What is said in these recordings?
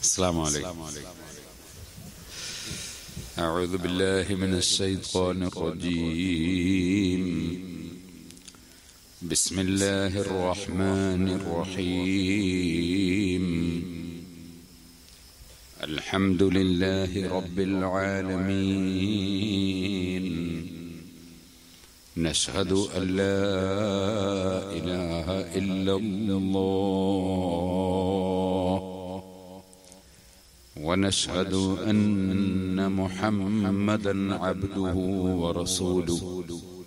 السلام عليكم أعوذ بالله من الشيطان الرجيم بسم الله الرحمن الرحيم الحمد لله رب العالمين نشهد أن لا إله إلا الله ونشهد أن محمدا عبده ورسوله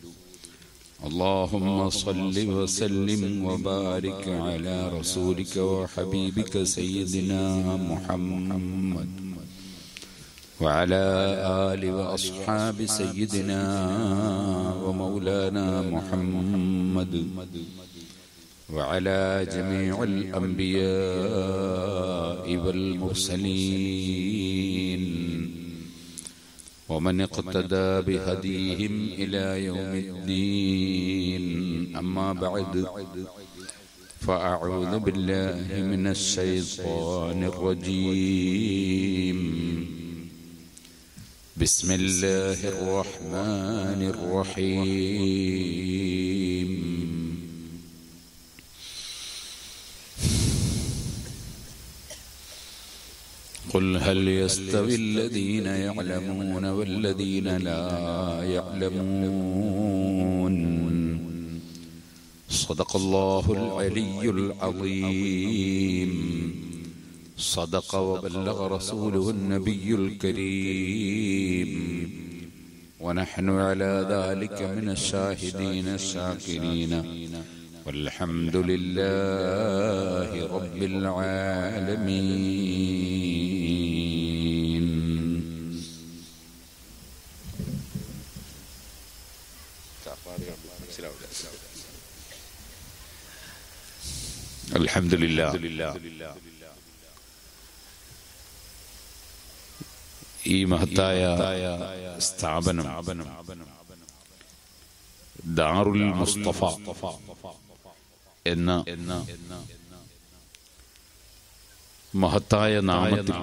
اللهم صل وسلم وبارك على رسولك وحبيبك سيدنا محمد وعلى آل وأصحاب سيدنا ومولانا محمد وعلى جميع الأنبياء والمرسلين ومن اقتدى بهديهم إلى يوم الدين أما بعد فأعوذ بالله من الشيطان الرجيم بسم الله الرحمن الرحيم قل هل يستوي الذين يعلمون والذين لا يعلمون صدق الله العلي العظيم صدق وبلغ رسوله النبي الكريم ونحن على ذلك من الشاهدين الشاكرين والحمد لله رب العالمين الحمد لله ഈ മഹത്തായ സ്ഥാപനം ദാറുൽ മുസ്തഫ എന്ന എന്ന മഹത്തായ നാമത്തിൽ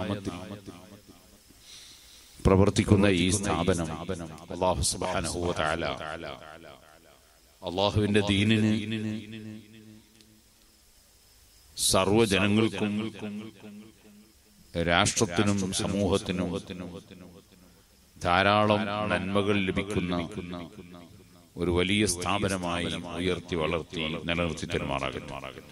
പ്രവർത്തിക്കുന്ന ഈ സ്ഥാപനം അള്ളാഹു സുബ്ഹാനഹു വ തആല അള്ളാഹുവിന്റെ ദീനിന് സർവജനങ്ങൾക്കും രാഷ്ട്രത്തിനും സമൂഹത്തിനും ധാരാളം നന്മകൾ ലഭിക്കുന്ന ഒരു വലിയ സ്ഥാപനമായി ഉയർത്തി വളർത്തി നിലനിർത്തി തരുമാറാകുമാറാകുന്നു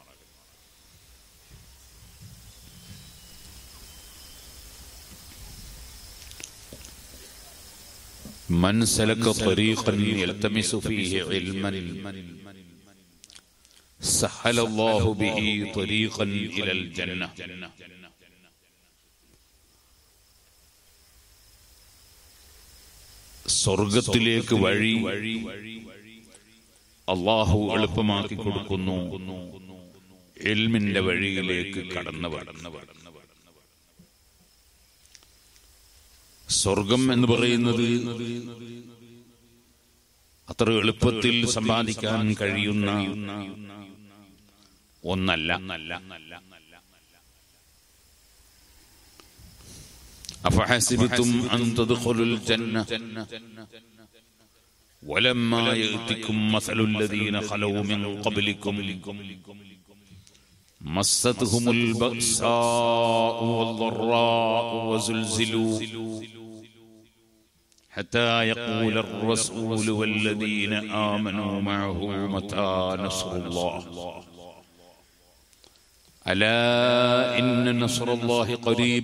من سلك طريقا يلتمس فيه علما سهل الله به طريقا إلى الجنة സ്വർഗത്തിലേക്ക് വഴി അള്ളാഹു എളുപ്പമാക്കി കൊടുക്കുന്നു എൽമിന്റെ വഴിയിലേക്ക് കടന്നവർ സ്വർഗം എന്ന് പറയുന്നത് അത്ര എളുപ്പത്തിൽ സമ്പാദിക്കാൻ കഴിയുന്ന ഒന്നല്ല أفحسبتم أن تدخلوا الجنة ولما يأتكم مثل الذين خلوا من قبلكم مستهم البأساء والضراء وزلزلوا حتى يقول الرسول والذين آمنوا معه متى نصر الله ألا إن نصر الله قريب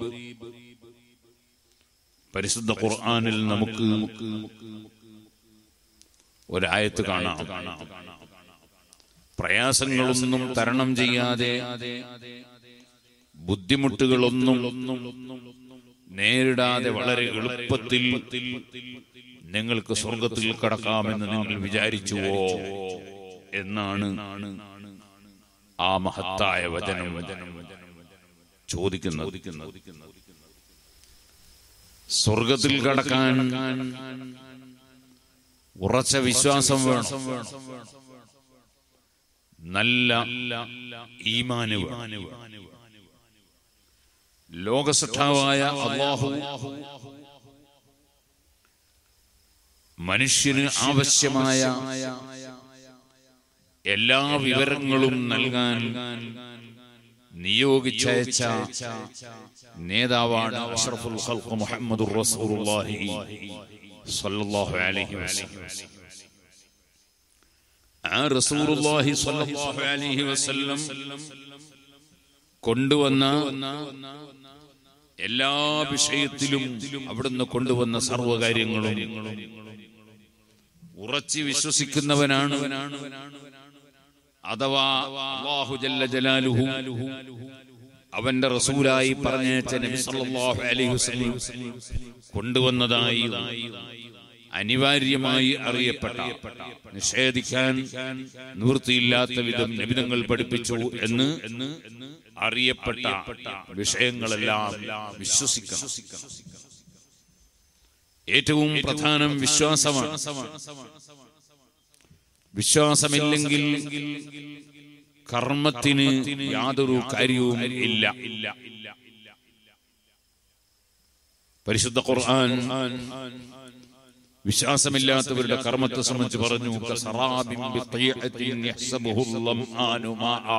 പരിശുദ്ധ ഖുർആനിൽ നമുക്ക് ഒരായത്ത് കാണാം പ്രയാസങ്ങളൊന്നും തരണം ചെയ്യാതെ ബുദ്ധിമുട്ടുകളൊന്നും നേരിടാതെ വളരെ എളുപ്പത്തിൽ നിങ്ങൾക്ക് സ്വർഗത്തിൽ കടക്കാമെന്ന് നിങ്ങൾ വിചാരിച്ചുവോ എന്നാണ് ആ മഹത്തായ വചനം ചോദിക്കുന്നത് സ്വർഗത്തിൽ കടക്കാൻ ഉറച്ച വിശ്വാസം വേണം നല്ല ഈമാന് വേണം ലോകസൃഷ്ടാവായ അള്ളാഹു മനുഷ്യന് ആവശ്യമായ എല്ലാ വിവരങ്ങളും നൽകാൻ നിയോഗിച്ചയച്ച നേതാവാണ് അഷ്റഫുൽ ഖൽഖ് മുഹമ്മദുർ റസൂലുള്ളാഹി സ്വല്ലല്ലാഹു അലൈഹി വസല്ലം ആ റസൂലുള്ളാഹി സ്വല്ലല്ലാഹു അലൈഹി വസല്ലം കൊണ്ടുവന്ന എല്ലാ വിഷയത്തിലും അവിടുന്ന് കൊണ്ടുവന്ന സർവകാര്യങ്ങളും ഉറച്ചു വിശ്വസിക്കുന്നവനാണ് അഥവാ അല്ലാഹു ജല്ല ജലാലുഹു അവന്റെ റസൂലായി പറഞ്ഞയച്ച നബി സല്ലല്ലാഹു അലൈഹി വസല്ലം കൊണ്ടുവന്നതായി അനിവാര്യമായി അറിയപ്പെട്ട നിഷേധിക്കാൻ നിവൃത്തിയില്ലാത്ത വിധം നബിതങ്ങൾ പഠിപ്പിച്ചു എന്ന് അറിയപ്പെട്ട വിഷയങ്ങളെല്ലാം വിശ്വസിക്കണം ഏറ്റവും പ്രധാനം വിശ്വാസമാണ് വിശ്വാസമില്ലെങ്കിൽ കർമ്മത്തിന് യാതൊരു കാര്യവും ഇല്ല പരിശുദ്ധ ഖുർആൻ വിശ്വാസമില്ലാത്തവരുടെ കർമ്മത്തെ സംബന്ധിച്ച് പറഞ്ഞു കസറാബിൻ ബിഖീഅത്തിൻ യഹ്സബുഹു ളംആനു മാആ.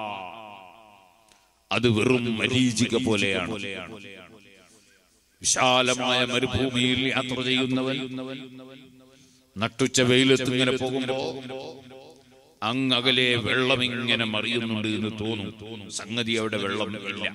അത് വെറും മരീചിക പോലെയാണ് വിശാലമായ മരുഭൂമിയിൽ യാത്ര ചെയ്യുന്നവൻ നട്ടുച്ച വെയിലത്ത് ഇങ്ങനെ പോകുമ്പോ അങ്ങകലെ വെള്ളം ഇങ്ങനെ മറിയുന്നുണ്ട് എന്ന് തോന്നും സംഗതി അവിടെ വെള്ളം ഇല്ല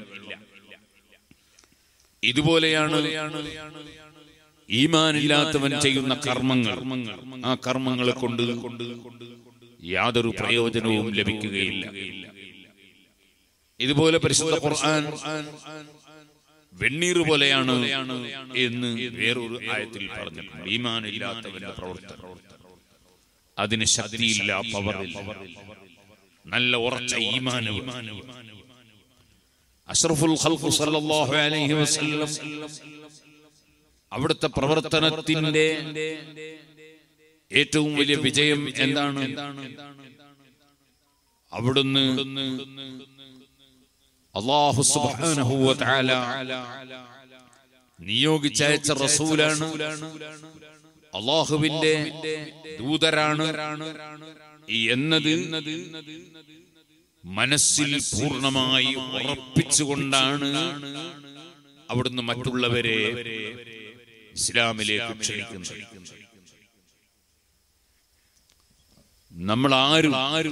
ഇതുപോലെയാണ് ഈമാനില്ലാത്തവൻ ചെയ്യുന്ന കർമ്മങ്ങൾ ആ കർമ്മങ്ങളെ കൊണ്ട് യാതൊരു പ്രയോജനവും ലഭിക്കുകയില്ല ഇതുപോലെ പരിശുദ്ധ ഖുർആൻ വെണ്ണീർ പോലെയാണ് എന്ന് വേറൊരു ആയത്തിൽ പറഞ്ഞിട്ടുണ്ട് ഈമാനില്ലാത്തവന്റെ പ്രവർത്തനം അതിന് ശക്തിയില്ല പവറില്ല നല്ല ഉറച്ച ഈമാനവും അഷ്റഫുൽ ഖൽഖ് സല്ലല്ലാഹു അലൈഹി വസല്ലം അവിടുത്തെ പ്രവർത്തനത്തിന്റെ ഏറ്റവും വലിയ വിജയം എന്താണ് അവിടുന്ന് അള്ളാഹു സുബ്ഹാനഹു വ തആല നിയോഗിച്ചയച്ച റസൂലാണ് അള്ളാഹുവിന്റെ ദൂതരാണ് എന്നത് മനസ്സിൽ പൂർണ്ണമായി ഉറപ്പിച്ചുകൊണ്ടാണ് അവിടുന്ന് മറ്റുള്ളവരെ ഇസ്ലാമിലേക്ക് ക്ഷണിക്കുന്നത് നമ്മൾ ആരും ആരും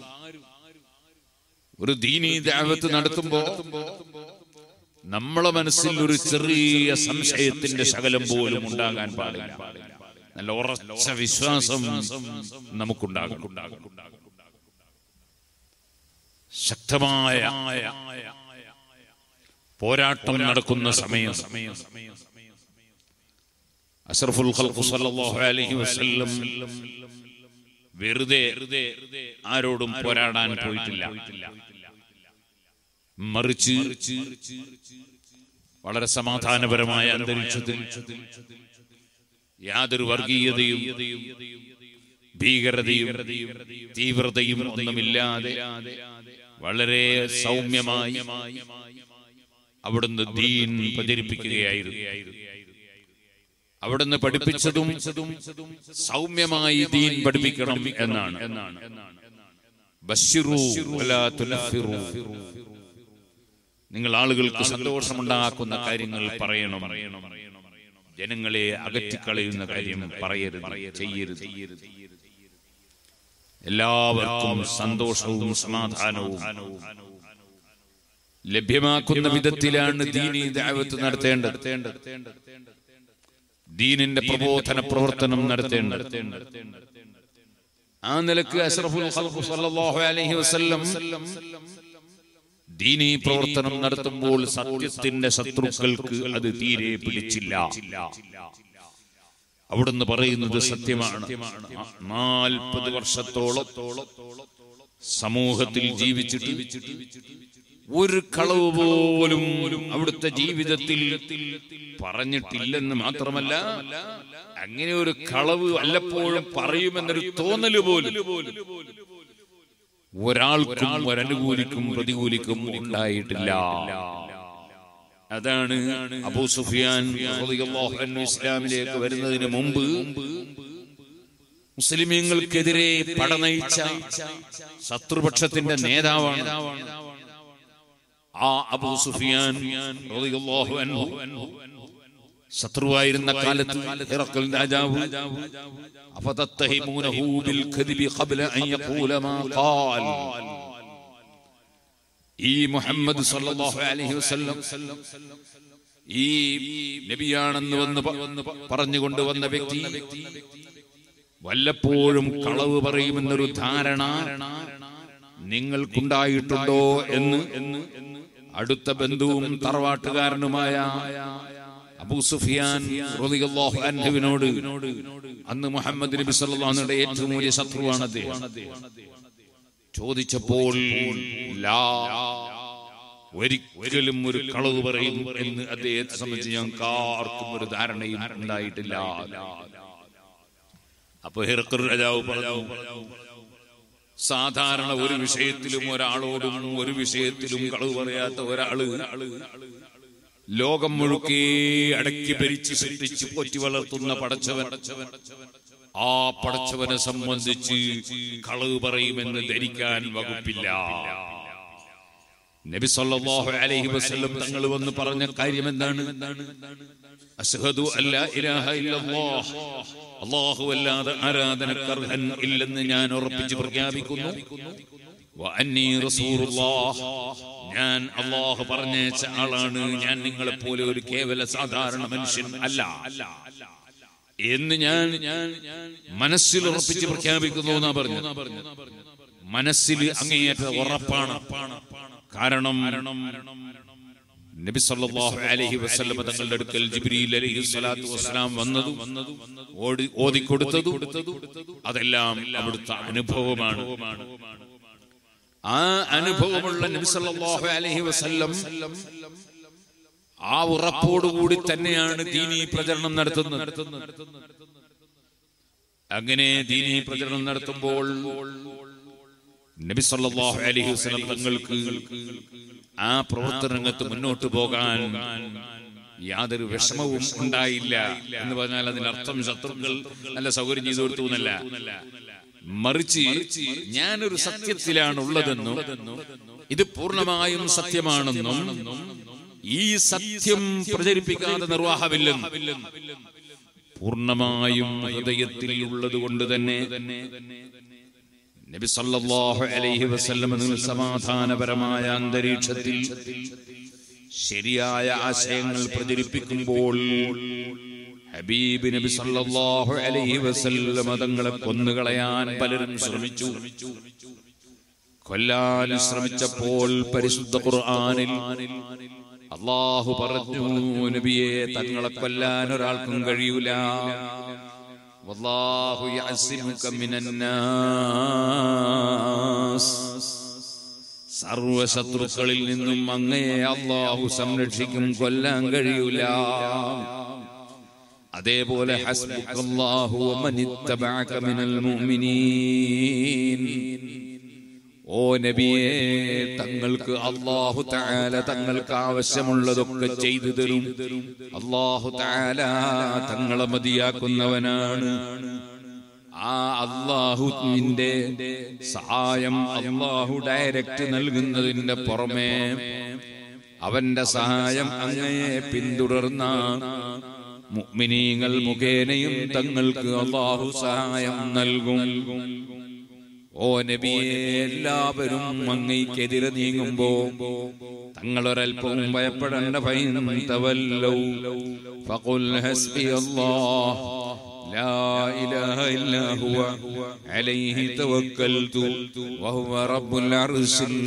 ഒരു ദീനീ ദാവത്ത് നടത്തുമ്പോ നമ്മളെ മനസ്സിൽ ഒരു ചെറിയ സംശയത്തിന്റെ ശകലം പോലും ഉണ്ടാകാൻ പാടില്ല നല്ല ഉറച്ച വിശ്വാസം നമുക്കുണ്ടാകും ശക്തമായ പോരാട്ടം നടക്കുന്ന സമയം അഷറഫുൽ ഖൽഖ് സല്ലല്ലാഹു അലൈഹി വസല്ലം വെറുതെ ആരോടും പോരാടാൻ പോയിട്ടില്ല മറിച്ച് വളരെ സമാധാനപരമായ അന്തരീക്ഷത്തിൽ യാതൊരു വർഗീയതയും ഭീകരതയും തീവ്രതയും ഒന്നുമില്ലാതെ വളരെ സൗമ്യമായി അവിടുന്ന് ദീൻ പ്രചരിപ്പിക്കുകയായിരുന്നു അവിടുന്ന് പഠിപ്പിച്ചതും സൗമ്യമായി ദീൻ പഠിപ്പിക്കണം എന്നാണ് ബശ്ശിറൂ വലാ തുനഫിറൂ. നിങ്ങൾ ആളുകൾക്ക് സന്തോഷമുണ്ടാക്കുന്ന കാര്യങ്ങൾ പറയണം ജനങ്ങളെ അകറ്റിക്കളയുന്ന കാര്യം പറയരുത് ചെയ്യരുത് എല്ലാവർക്കും സന്തോഷവും സമാധാനവും ലഭ്യമാക്കുന്ന വിധത്തിലാണ് ദീനി ദാവത്ത് നടത്തേണ്ടത് ദീനിന്റെ പ്രബോധന പ്രവർത്തനം നടത്തേണ്ടത് ആ നിലക്ക് അഷ്റഫുൽ ഖൽഖ് സല്ലല്ലാഹു അലൈഹി വസല്ലം ദീനീ പ്രവർത്തനം നടത്തുമ്പോൾ സത്യത്തിന്റെ ശത്രുക്കൾക്ക് അത് തീരെ പിടിച്ചില്ല അവിടുന്ന് പറയുന്നത് സത്യമാണ് നാൽപ്പത് വർഷത്തോളം സമൂഹത്തിൽ ജീവിച്ചിട്ട് ഒരു കളവ് പോലും അവിടുത്തെ ജീവിതത്തിൽ പറഞ്ഞിട്ടില്ലെന്ന് മാത്രമല്ല അങ്ങനെ ഒരു കളവ് വല്ലപ്പോഴും പറയുമെന്നൊരു തോന്നല് പോലും ഒരാൾക്കും ഒരനുകൂലിക്കും പ്രതികൂലിക്കും ഉണ്ടായിട്ടില്ല അതാണ് അബൂ സുഫിയാൻ റളിയല്ലാഹു അൻഹു ഇസ്ലാമിലേക്ക് വരുന്നതിന് മുമ്പ് മുസ്ലിമീങ്ങൾക്കെതിരെ പടനയിച്ച ശത്രുപക്ഷത്തിന്റെ നേതാവാണ് ആ അബൂ സുഫിയാൻ റളിയല്ലാഹു അൻഹു ശത്രുവായിരുന്ന കാലത്ത് ഹിറക്കൽ രാജാവ് അഫതത്തഹിമൂനഹു ബിൽ കദിബി ഖബ്ല അൻ യഖൂല മാ ഖാൽ ഈ മുഹമ്മദ് സല്ലല്ലാഹു അലൈഹി വസല്ലം ഈ നബിയാണെന്ന് വന്ന് പ- പറഞ്ഞുകൊണ്ട് വന്ന വ്യക്തി വല്ലപ്പോഴും കളവ് പറയുമെന്നൊരു ധാരണ നിങ്ങൾക്കുണ്ടായിട്ടുണ്ടോ എന്ന് അടുത്ത ബന്ധുവും തറവാട്ടുകാരനുമായ അബൂ സുഫിയാൻ റളിയല്ലാഹു അൻഹുവിനോട് അന്ന് മുഹമ്മദ് നബി സല്ലല്ലാഹു അലൈഹി വസല്ലമയുടെ ഏറ്റവും വലിയ ശത്രുവാണ് അദ്ദേഹം ചോദിച്ചപ്പോൾ ലാ ഒരിക്കലും ഒരു കളവ് പറയും എന്ന് അദ്ദേഹത്തെ സംബന്ധിച്ച് ഞങ്ങൾക്ക് ആർക്കും ഒരു ധാരണയും ഉണ്ടായിട്ടില്ല അപ്പൊ ഹിർക്കർ രാജാവ് പറഞ്ഞു സാധാരണ ഒരു വിഷയത്തിലും ഒരാളോടും ഒരു വിഷയത്തിലും കളവ് പറയാത്ത ഒരാള് ലോകം മുഴുക്കെ അടക്കി ഭരിച്ച് സൃഷ്ടിച്ച് പോറ്റി വളർത്തുന്ന പടച്ചവൻ ആ പടച്ചവനെ സംബന്ധിച്ച് കളവ് പറയുമെന്ന് ധരിക്കാൻ വകുപ്പില്ല നബി സല്ലല്ലാഹു അലൈഹി വസല്ലം തങ്ങൾ വന്ന് പറഞ്ഞ കാര്യം എന്താണ് അസ്ഹദു അല്ലാ ഇലാഹ ഇല്ലല്ലാഹ് അല്ലാഹു അല്ലാതെ ആരാധനക്കർഹൻ ഇല്ലെന്ന് ഞാൻ ഉറപ്പിച്ച് പ്രഖ്യാപിക്കുന്നു വഅന്നീ റസൂലുള്ളാഹ് ഞാൻ അല്ലാഹു പറഞ്ഞേച്ച ആളാണ് ഞാൻ നിങ്ങളെ പോലെ ഒരു കേവല സാധാരണ മനുഷ്യൻ അല്ല എന്ന് ഞാൻ മനസ്സിൽ ഉറപ്പിച്ച് പ്രഖ്യാപിക്കുന്നു എന്നാ പറഞ്ഞു മനസ്സിൽ അങ്ങേയറ്റ ഉറപ്പാണ് കാരണം നബി സല്ലല്ലാഹു അലൈഹി വസല്ലം തങ്ങളുടെ അടുക്കൽ ജിബ്രീൽ അലൈഹി സ്വലാത്തു വസ്സലാം വന്നതും ഓടി ഓതിക്കൊടുത്തതും അതെല്ലാം അവിടുത്തെ അനുഭവമാണ് ആ അനുഭവമുള്ള നബി സല്ലല്ലാഹു അലൈഹി വസല്ലം ആ ഉറപ്പോടുകൂടി തന്നെയാണ് ദീനീ പ്രചരണം നടത്തുന്നത് അങ്ങനെ ദീനീ പ്രചരണം നടത്തുമ്പോൾ നബി സല്ലല്ലാഹു അലൈഹി വസല്ലം തങ്ങൾക്ക് ആ പ്രവർത്തനരംഗത്ത് മുന്നോട്ട് പോകാൻ യാതൊരു വിഷമവും ഉണ്ടായില്ല എന്ന് പറഞ്ഞാൽ അതിനർത്ഥം ശത്രുക്കൾ നല്ല സൗകര്യം ചെയ്തു കൊടുത്തു എന്നല്ല മറിച്ച് ഞാനൊരു സത്യത്തിലാണ് ഉള്ളതെന്നും ഇത് പൂർണ്ണമായും സത്യമാണെന്നും ഈ സത്യം പ്രചരിപ്പിക്കാതെ നിർവാഹമില്ലെന്നും പൂർണ്ണമായും ഹൃദയത്തിൽ ഉള്ളത് കൊണ്ട് തന്നെ നബി സല്ലല്ലാഹു അലൈഹി വസല്ലം നിങ്ങൾ സമാധാനപരമായ അന്തരീക്ഷത്തിൽ ശരിയായ ആശയങ്ങൾ പ്രചരിപ്പിക്കുമ്പോൾ ഹബീബ് നബി സല്ലല്ലാഹു അലൈഹി വസല്ലം തങ്ങളെ കൊന്നുകളയാൻ പലരും ശ്രമിച്ചു കൊല്ലാൻ ശ്രമിച്ചപ്പോൾ പരിശുദ്ധ ഖുർആനിൽ അള്ളാഹു പറഞ്ഞു നബിയെ തങ്ങളെ കൊല്ലാൻ ഒരാൾക്കും കഴിയൂല والله يعصمك من الناس സർവ ശത്രുക്കളിൽ നിന്നും അങ്ങയെ അള്ളാഹു സംരക്ഷിക്കും കൊല്ലാൻ കഴിയൂല അതേപോലെ ഹസ്ബുക്കല്ലാഹു വമനിത്തബഅക മിനൽ മുഅ്മിനീൻ ഓ നബിയെ തങ്ങൾക്ക് അള്ളാഹു തആല തങ്ങൾക്ക് ആവശ്യമുള്ളതൊക്കെ ചെയ്തു തരും അള്ളാഹു തആല തങ്ങളെ മതിയാക്കുന്നവനാണ് ആ അള്ളാഹുവിന്റെ സഹായം അള്ളാഹു ഡയറക്റ്റ് നൽകുന്നതിന്റെ പുറമെ അവന്റെ സഹായം അങ്ങയെ പിന്തുടർന്ന മുഅ്മിനീങ്ങൾ മുഖേനയും തങ്ങൾക്ക് അള്ളാഹു സഹായം നൽകും ഓ നബിയെ എല്ലാവരും അങ്ങയ്ക്കെതിരെ നീങ്ങുമ്പോ തങ്ങളൊരൽപ്പം ഭയപ്പെടേണ്ട ഭയന്തവല്ലോ ഫഖുൽ ഹസ്ബി അല്ലാഹ് ലാ ഇലാഹ ഇല്ലാ ഹുവ അലൈഹി തവക്കൽതു വഹുവ റബ്ബുൽ അർശിൽ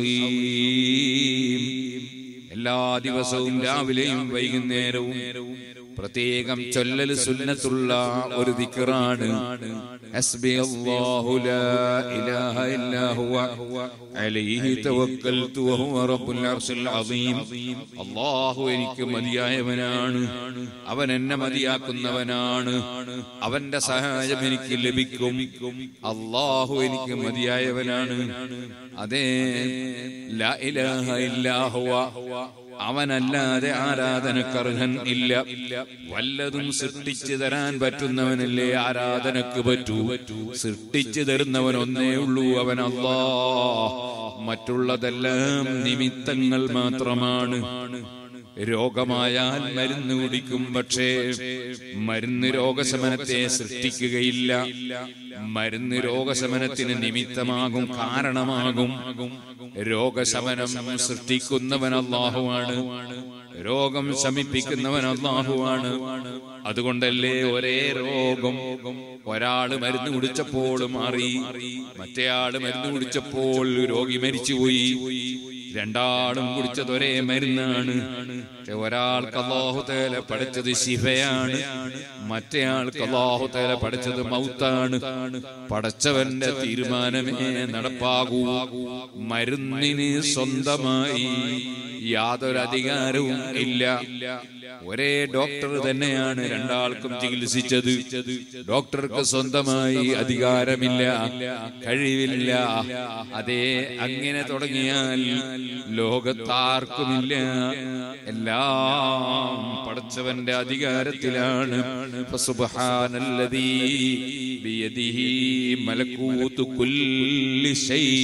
അളീം എല്ലാ ദിവസവും രാവിലെയും വൈകുന്നേരവും പ്രത്യേകം ചൊല്ലൽ സുന്നത്തുള്ള ഒരു ദിക്റാണ് حسبي الله لا إله إلا هو عليه توكلت وهو رب العرش العظيم അള്ളാഹു എനിക്ക് മതിയായവനാണ് അവൻ എന്നെ മതിയാക്കുന്നവനാണ് അവന്റെ സഹായം എനിക്ക് ലഭിക്കും അള്ളാഹു എനിക്ക് മതിയായവനാണ് അതേ ലാ ഇലാഹ ഇല്ലാ ഹുവ അവനല്ലാതെ ആരാധനക്കർഹൻ ഇല്ല വല്ലതും സൃഷ്ടിച്ചു തരാൻ പറ്റുന്നവനല്ലേ ആരാധനക്ക് പറ്റൂ സൃഷ്ടിച്ചു തരുന്നവൻ ഒന്നേ ഉള്ളൂ അവൻ അല്ലാ മറ്റുള്ളതെല്ലാം നിമിത്തങ്ങൾ മാത്രമാണ് രോഗമായാൽ മരുന്ന് കുടിക്കും പക്ഷേ മരുന്ന് രോഗശമനത്തെ സൃഷ്ടിക്കുകയില്ല മരുന്ന് രോഗശമനത്തിന് നിമിത്തമാകും കാരണമാകും രോഗശമനം സൃഷ്ടിക്കുന്നവൻ അള്ളാഹുവാണ് രോഗം ശമിപ്പിക്കുന്നവൻ അള്ളാഹുവാണ് അതുകൊണ്ടല്ലേ ഒരേ രോഗം ഒരാള് മരുന്ന് കുടിച്ചപ്പോൾ മാറി മറ്റേയാള് മരുന്ന് കുടിച്ചപ്പോൾ രോഗി മരിച്ചുപോയി രണ്ടാളും കുടിച്ചത് ഒരേ മരുന്നാണ് പക്ഷെ ഒരാൾക്ക് അള്ളാഹുതേല പഠിച്ചത് ശിവയാണ് മറ്റേയാൾക്ക് അള്ളാഹുതേല പഠിച്ചത് മൗത്താണ് പടച്ചവന്റെ തീരുമാനമേ നടപ്പാകൂ മരുന്നിന് സ്വന്തമായി യാതൊരു അധികാരവും ഇല്ല ഒരേ ഡോക്ടർ തന്നെയാണ് രണ്ടാൾക്കും ചികിത്സിച്ചത് ഡോക്ടർക്ക് സ്വന്തമായി അധികാരമില്ല കഴിവില്ല അതേ അങ്ങനെ തുടങ്ങിയാൽ ലോകത്താർക്കുമില്ല എല്ലാം പടച്ചവന്റെ അധികാരത്തിലാണ് ഫസുബ്ഹാനല്ലദീ ബിയദിഹി മലകൂതു കുല്ലി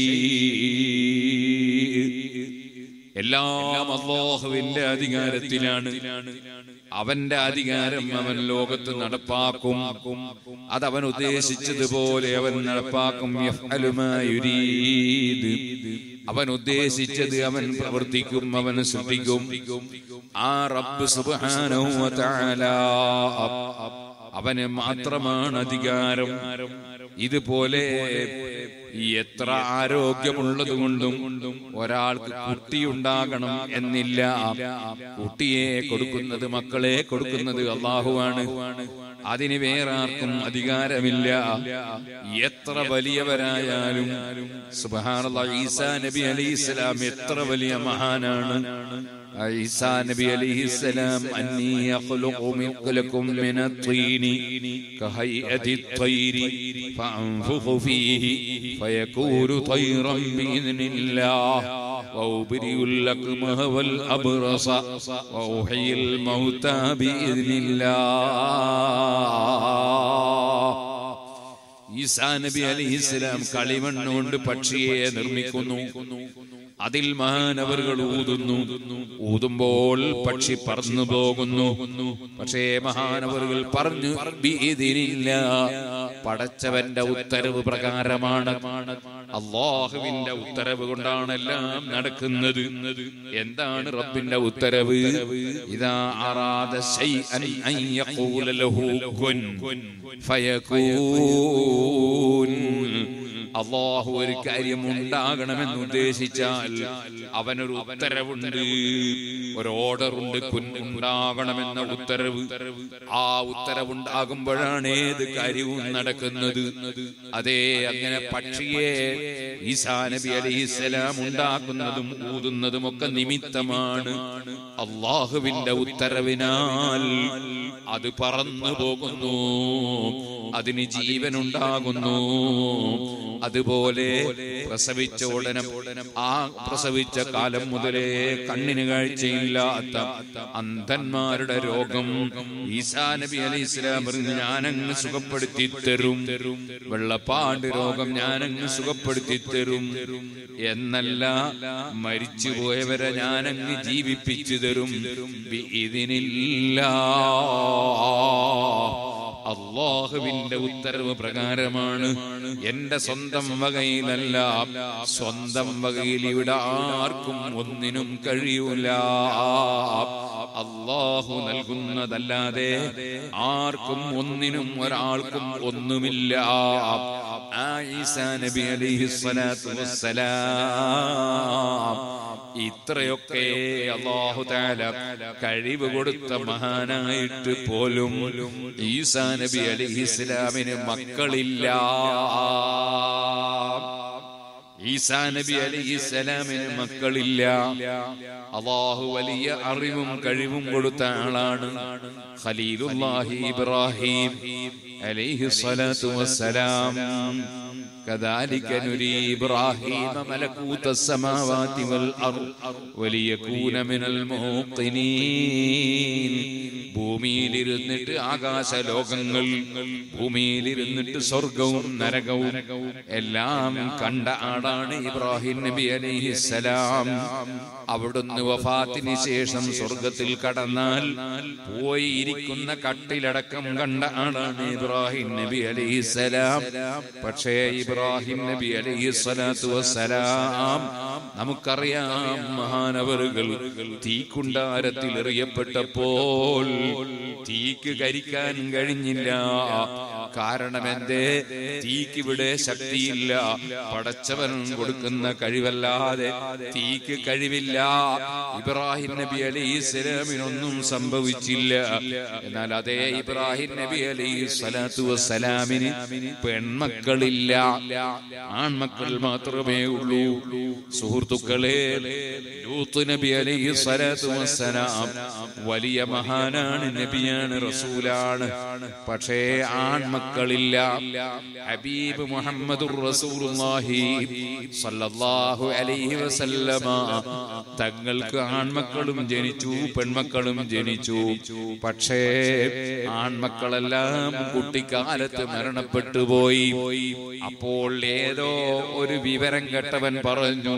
ശൈ എല്ലാം അള്ളാഹുവിന്റെ അധികാരത്തിലാണ് അവന്റെ അധികാരം അവൻ ലോകത്ത് നടപ്പാക്കും അതവൻ ഉദ്ദേശിച്ചതുപോലെ അവൻ നടപ്പാക്കും യഫ്അലു മാ യുരീദ്. അവൻ ഉദ്ദേശിച്ചത് അവൻ പ്രവർത്തിക്കും അവൻ സൃഷ്ടിക്കും ആ റബ്ബ് സുബ്ഹാനഹു വ തആല അവന് മാത്രമാണ് അധികാരം ഇതുപോലെ എത്ര ആരോഗ്യമുള്ളത് കൊണ്ടും ഒരാൾക്ക് കുട്ടിയുണ്ടാകണം എന്നില്ല കുട്ടിയെ കൊടുക്കുന്നത് മക്കളെ കൊടുക്കുന്നത് അള്ളാഹുവാണ് അതിന് വേറെ ആർക്കും അധികാരമില്ല എത്ര വലിയവരായാലും സുബാനുള്ള ഈസാ നബി അലൈഹി സ്വലാം എത്ര വലിയ മഹാനാണ് ഈസാ നബി അലൈഹി സ്വലാം അന്നീ യഖ്ലുഖു മിത്ലക്കും മിന الطين كهيئة الطير فأنفخ فيه فيكون طيرا بإذن الله وأبرئ الأكمه والأبرص وأحيي الموتى بإذن الله ഈസാ നബി അലിഹിസ്ലാം കളിമണ്ണുകൊണ്ട് പക്ഷിയെ നിർമ്മിക്കുന്നു അതിൽ മഹാനവറുകൾ ഊതുന്നു ഊതുമ്പോൾ പക്ഷി പറന്നു പോകുന്നു പക്ഷേ മഹാനവറുകൾ പറഞ്ഞു ഇതിനില്ല പടച്ചവന്റെ ഉത്തരവ് പ്രകാരമാണ് അള്ളാഹുവിന്റെ ഉത്തരവ് കൊണ്ടാണ് എല്ലാം നടക്കുന്നത് എന്താണ് റബ്ബിന്റെ ഉത്തരവ് ഇതാ അറാദ ശൈഅൻ അൻ യഖൂല ലഹു കുൻ ഫയകൂൻ അള്ളാഹു ഒരു കാര്യം ഉണ്ടാകണമെന്ന് ഉദ്ദേശിച്ചാൽ അവനൊരു ഉത്തരവുണ്ട് ഒരു ഓർഡർ ഉണ്ട് ഉണ്ടാകണമെന്ന ഉത്തരവ് ആ ഉത്തരവുണ്ടാകുമ്പോഴാണ് ഏത് കാര്യവും നടക്കുന്നത് അതേ അങ്ങനെ പക്ഷിയെ ഈസാ നബി അലൈഹിസ്സലാം ഉണ്ടാക്കുന്നതും ഊതുന്നതും ഒക്കെ നിമിത്തമാണ് അള്ളാഹുവിന്റെ ഉത്തരവിനാൽ അത് പറന്നു പോകുന്നു അതിന് ജീവനുണ്ടാകുന്നു അതുപോലെ പ്രസവിച്ച ഉടനെ ആ പ്രസവിച്ച കാലം മുതലേ കണ്ണിന് കാഴ്ചയില്ലാത്ത അന്ധന്മാരുടെ രോഗം ഈസാ നബി അലൈഹി ഇസ്ലാം പറഞ്ഞു ഞാനങ്ങ് സുഖപ്പെടുത്തി തരും വെള്ളപ്പാണ്ട് രോഗം ഞാനങ്ങ് സുഖപ്പെടുത്തി തരും എന്നല്ല മരിച്ചുപോയവരെ ഞാനങ്ങ് ജീവിപ്പിച്ചു തരും ഇതിനില്ല അള്ളാഹുവിന്റെ ഉത്തരവ് പ്രകാരമാണ് എന്റെ സ്വന്തം വകയിലല്ല സ്വന്തം വകയിൽ ഇവിടെ ആർക്കും ഒന്നിനും കഴിയൂല അള്ളാഹു നൽകുന്നതല്ലാതെ ആർക്കും ഒന്നിനും ഒരാൾക്കും ഒന്നുമില്ല ആയിസാ നബി അലൈഹി സ്വലാത്തു വസ്സലാം ഇത്രയൊക്കെ അള്ളാഹു താല കഴിവ് കൊടുത്ത മഹാനായിട്ട് പോലും ഈസാ നബി അലൈഹി ഇസ്ലാമിന് മക്കളില്ല ഈസാ നബി അലൈഹി സ്വലാമിന് മക്കളില്ല അള്ളാഹു വലിയ അറിവും കഴിവും കൊടുത്ത ആളാണ് ഖലീലുല്ലാഹി ഇബ്രാഹിം അലൈഹി സ്വലാത്തു വസ്സലാം كذلك نري إبراهيم ملكوت السماوات والأرض وليكون من الموقنين ഭൂമിയിലിരുന്നിട്ട് ആകാശ ലോകങ്ങൾ ഭൂമിയിലിരുന്നിട്ട് സ്വർഗവും നരകവും എല്ലാം കണ്ട ആളാണ് ഇബ്രാഹിം നബി അലൈഹിസ്സലാം അവിടുന്ന് വഫാത്തിന് ശേഷം സ്വർഗത്തിൽ കടന്നാൽ പോയി ഇരിക്കുന്ന കട്ടിലടക്കം കണ്ട ആളാണ് ഇബ്രാഹിം നബി അലൈഹിസ്സലാം പക്ഷേ ഇബ്രാഹിം നബി അലൈഹിസ്സലാത്തു വസ്സലാം നമുക്കറിയാം മഹാനവറുകൾ തീക്കുണ്ടാരത്തിൽ എറിയപ്പെട്ടപ്പോൾ തീക്ക് കരിക്കാൻ കഴിഞ്ഞില്ല കാരണം എന്തേ തീക്ക് ഇവിടെ ശക്തിയില്ല പടച്ചവൻ കൊടുക്കുന്ന കഴിവല്ലാതെ തീക്ക് കഴിവില്ല ഇബ്രാഹിം നബി അലൈഹി സ്വലാമിനൊന്നും സംഭവിച്ചില്ല എന്നാൽ അതേ ഇബ്രാഹിം നബി അലൈഹി സ്വലാത്തു വസ്സലാമിന് പെൺമക്കളില്ല ആൺമക്കൾ മാത്രമേ ഉള്ളൂ സുഹൃത്തുക്കളെ ലൂത്ത് നബി അലൈഹി സ്വലാത്തു വസ്സലാം വലിയ മഹാനാണ് നബിയാണ് റസൂലാണ് പക്ഷേ ആൺമക്കളില്ല ഹബീബ് മുഹമ്മദുർ റസൂലുള്ളാഹി സല്ലല്ലാഹു അലൈഹി വസല്ലമ തങ്ങൾക്ക് ആൺമക്കളും ജനിച്ചു പെൺമക്കളും ജനിച്ചു പക്ഷേ ആൺമക്കളെല്ലാം കുട്ടിക്കാലത്ത് മരണപ്പെട്ടു പോയി അപ്പോൾ ഏതോ ഒരു വിവരം കെട്ടവൻ പറഞ്ഞു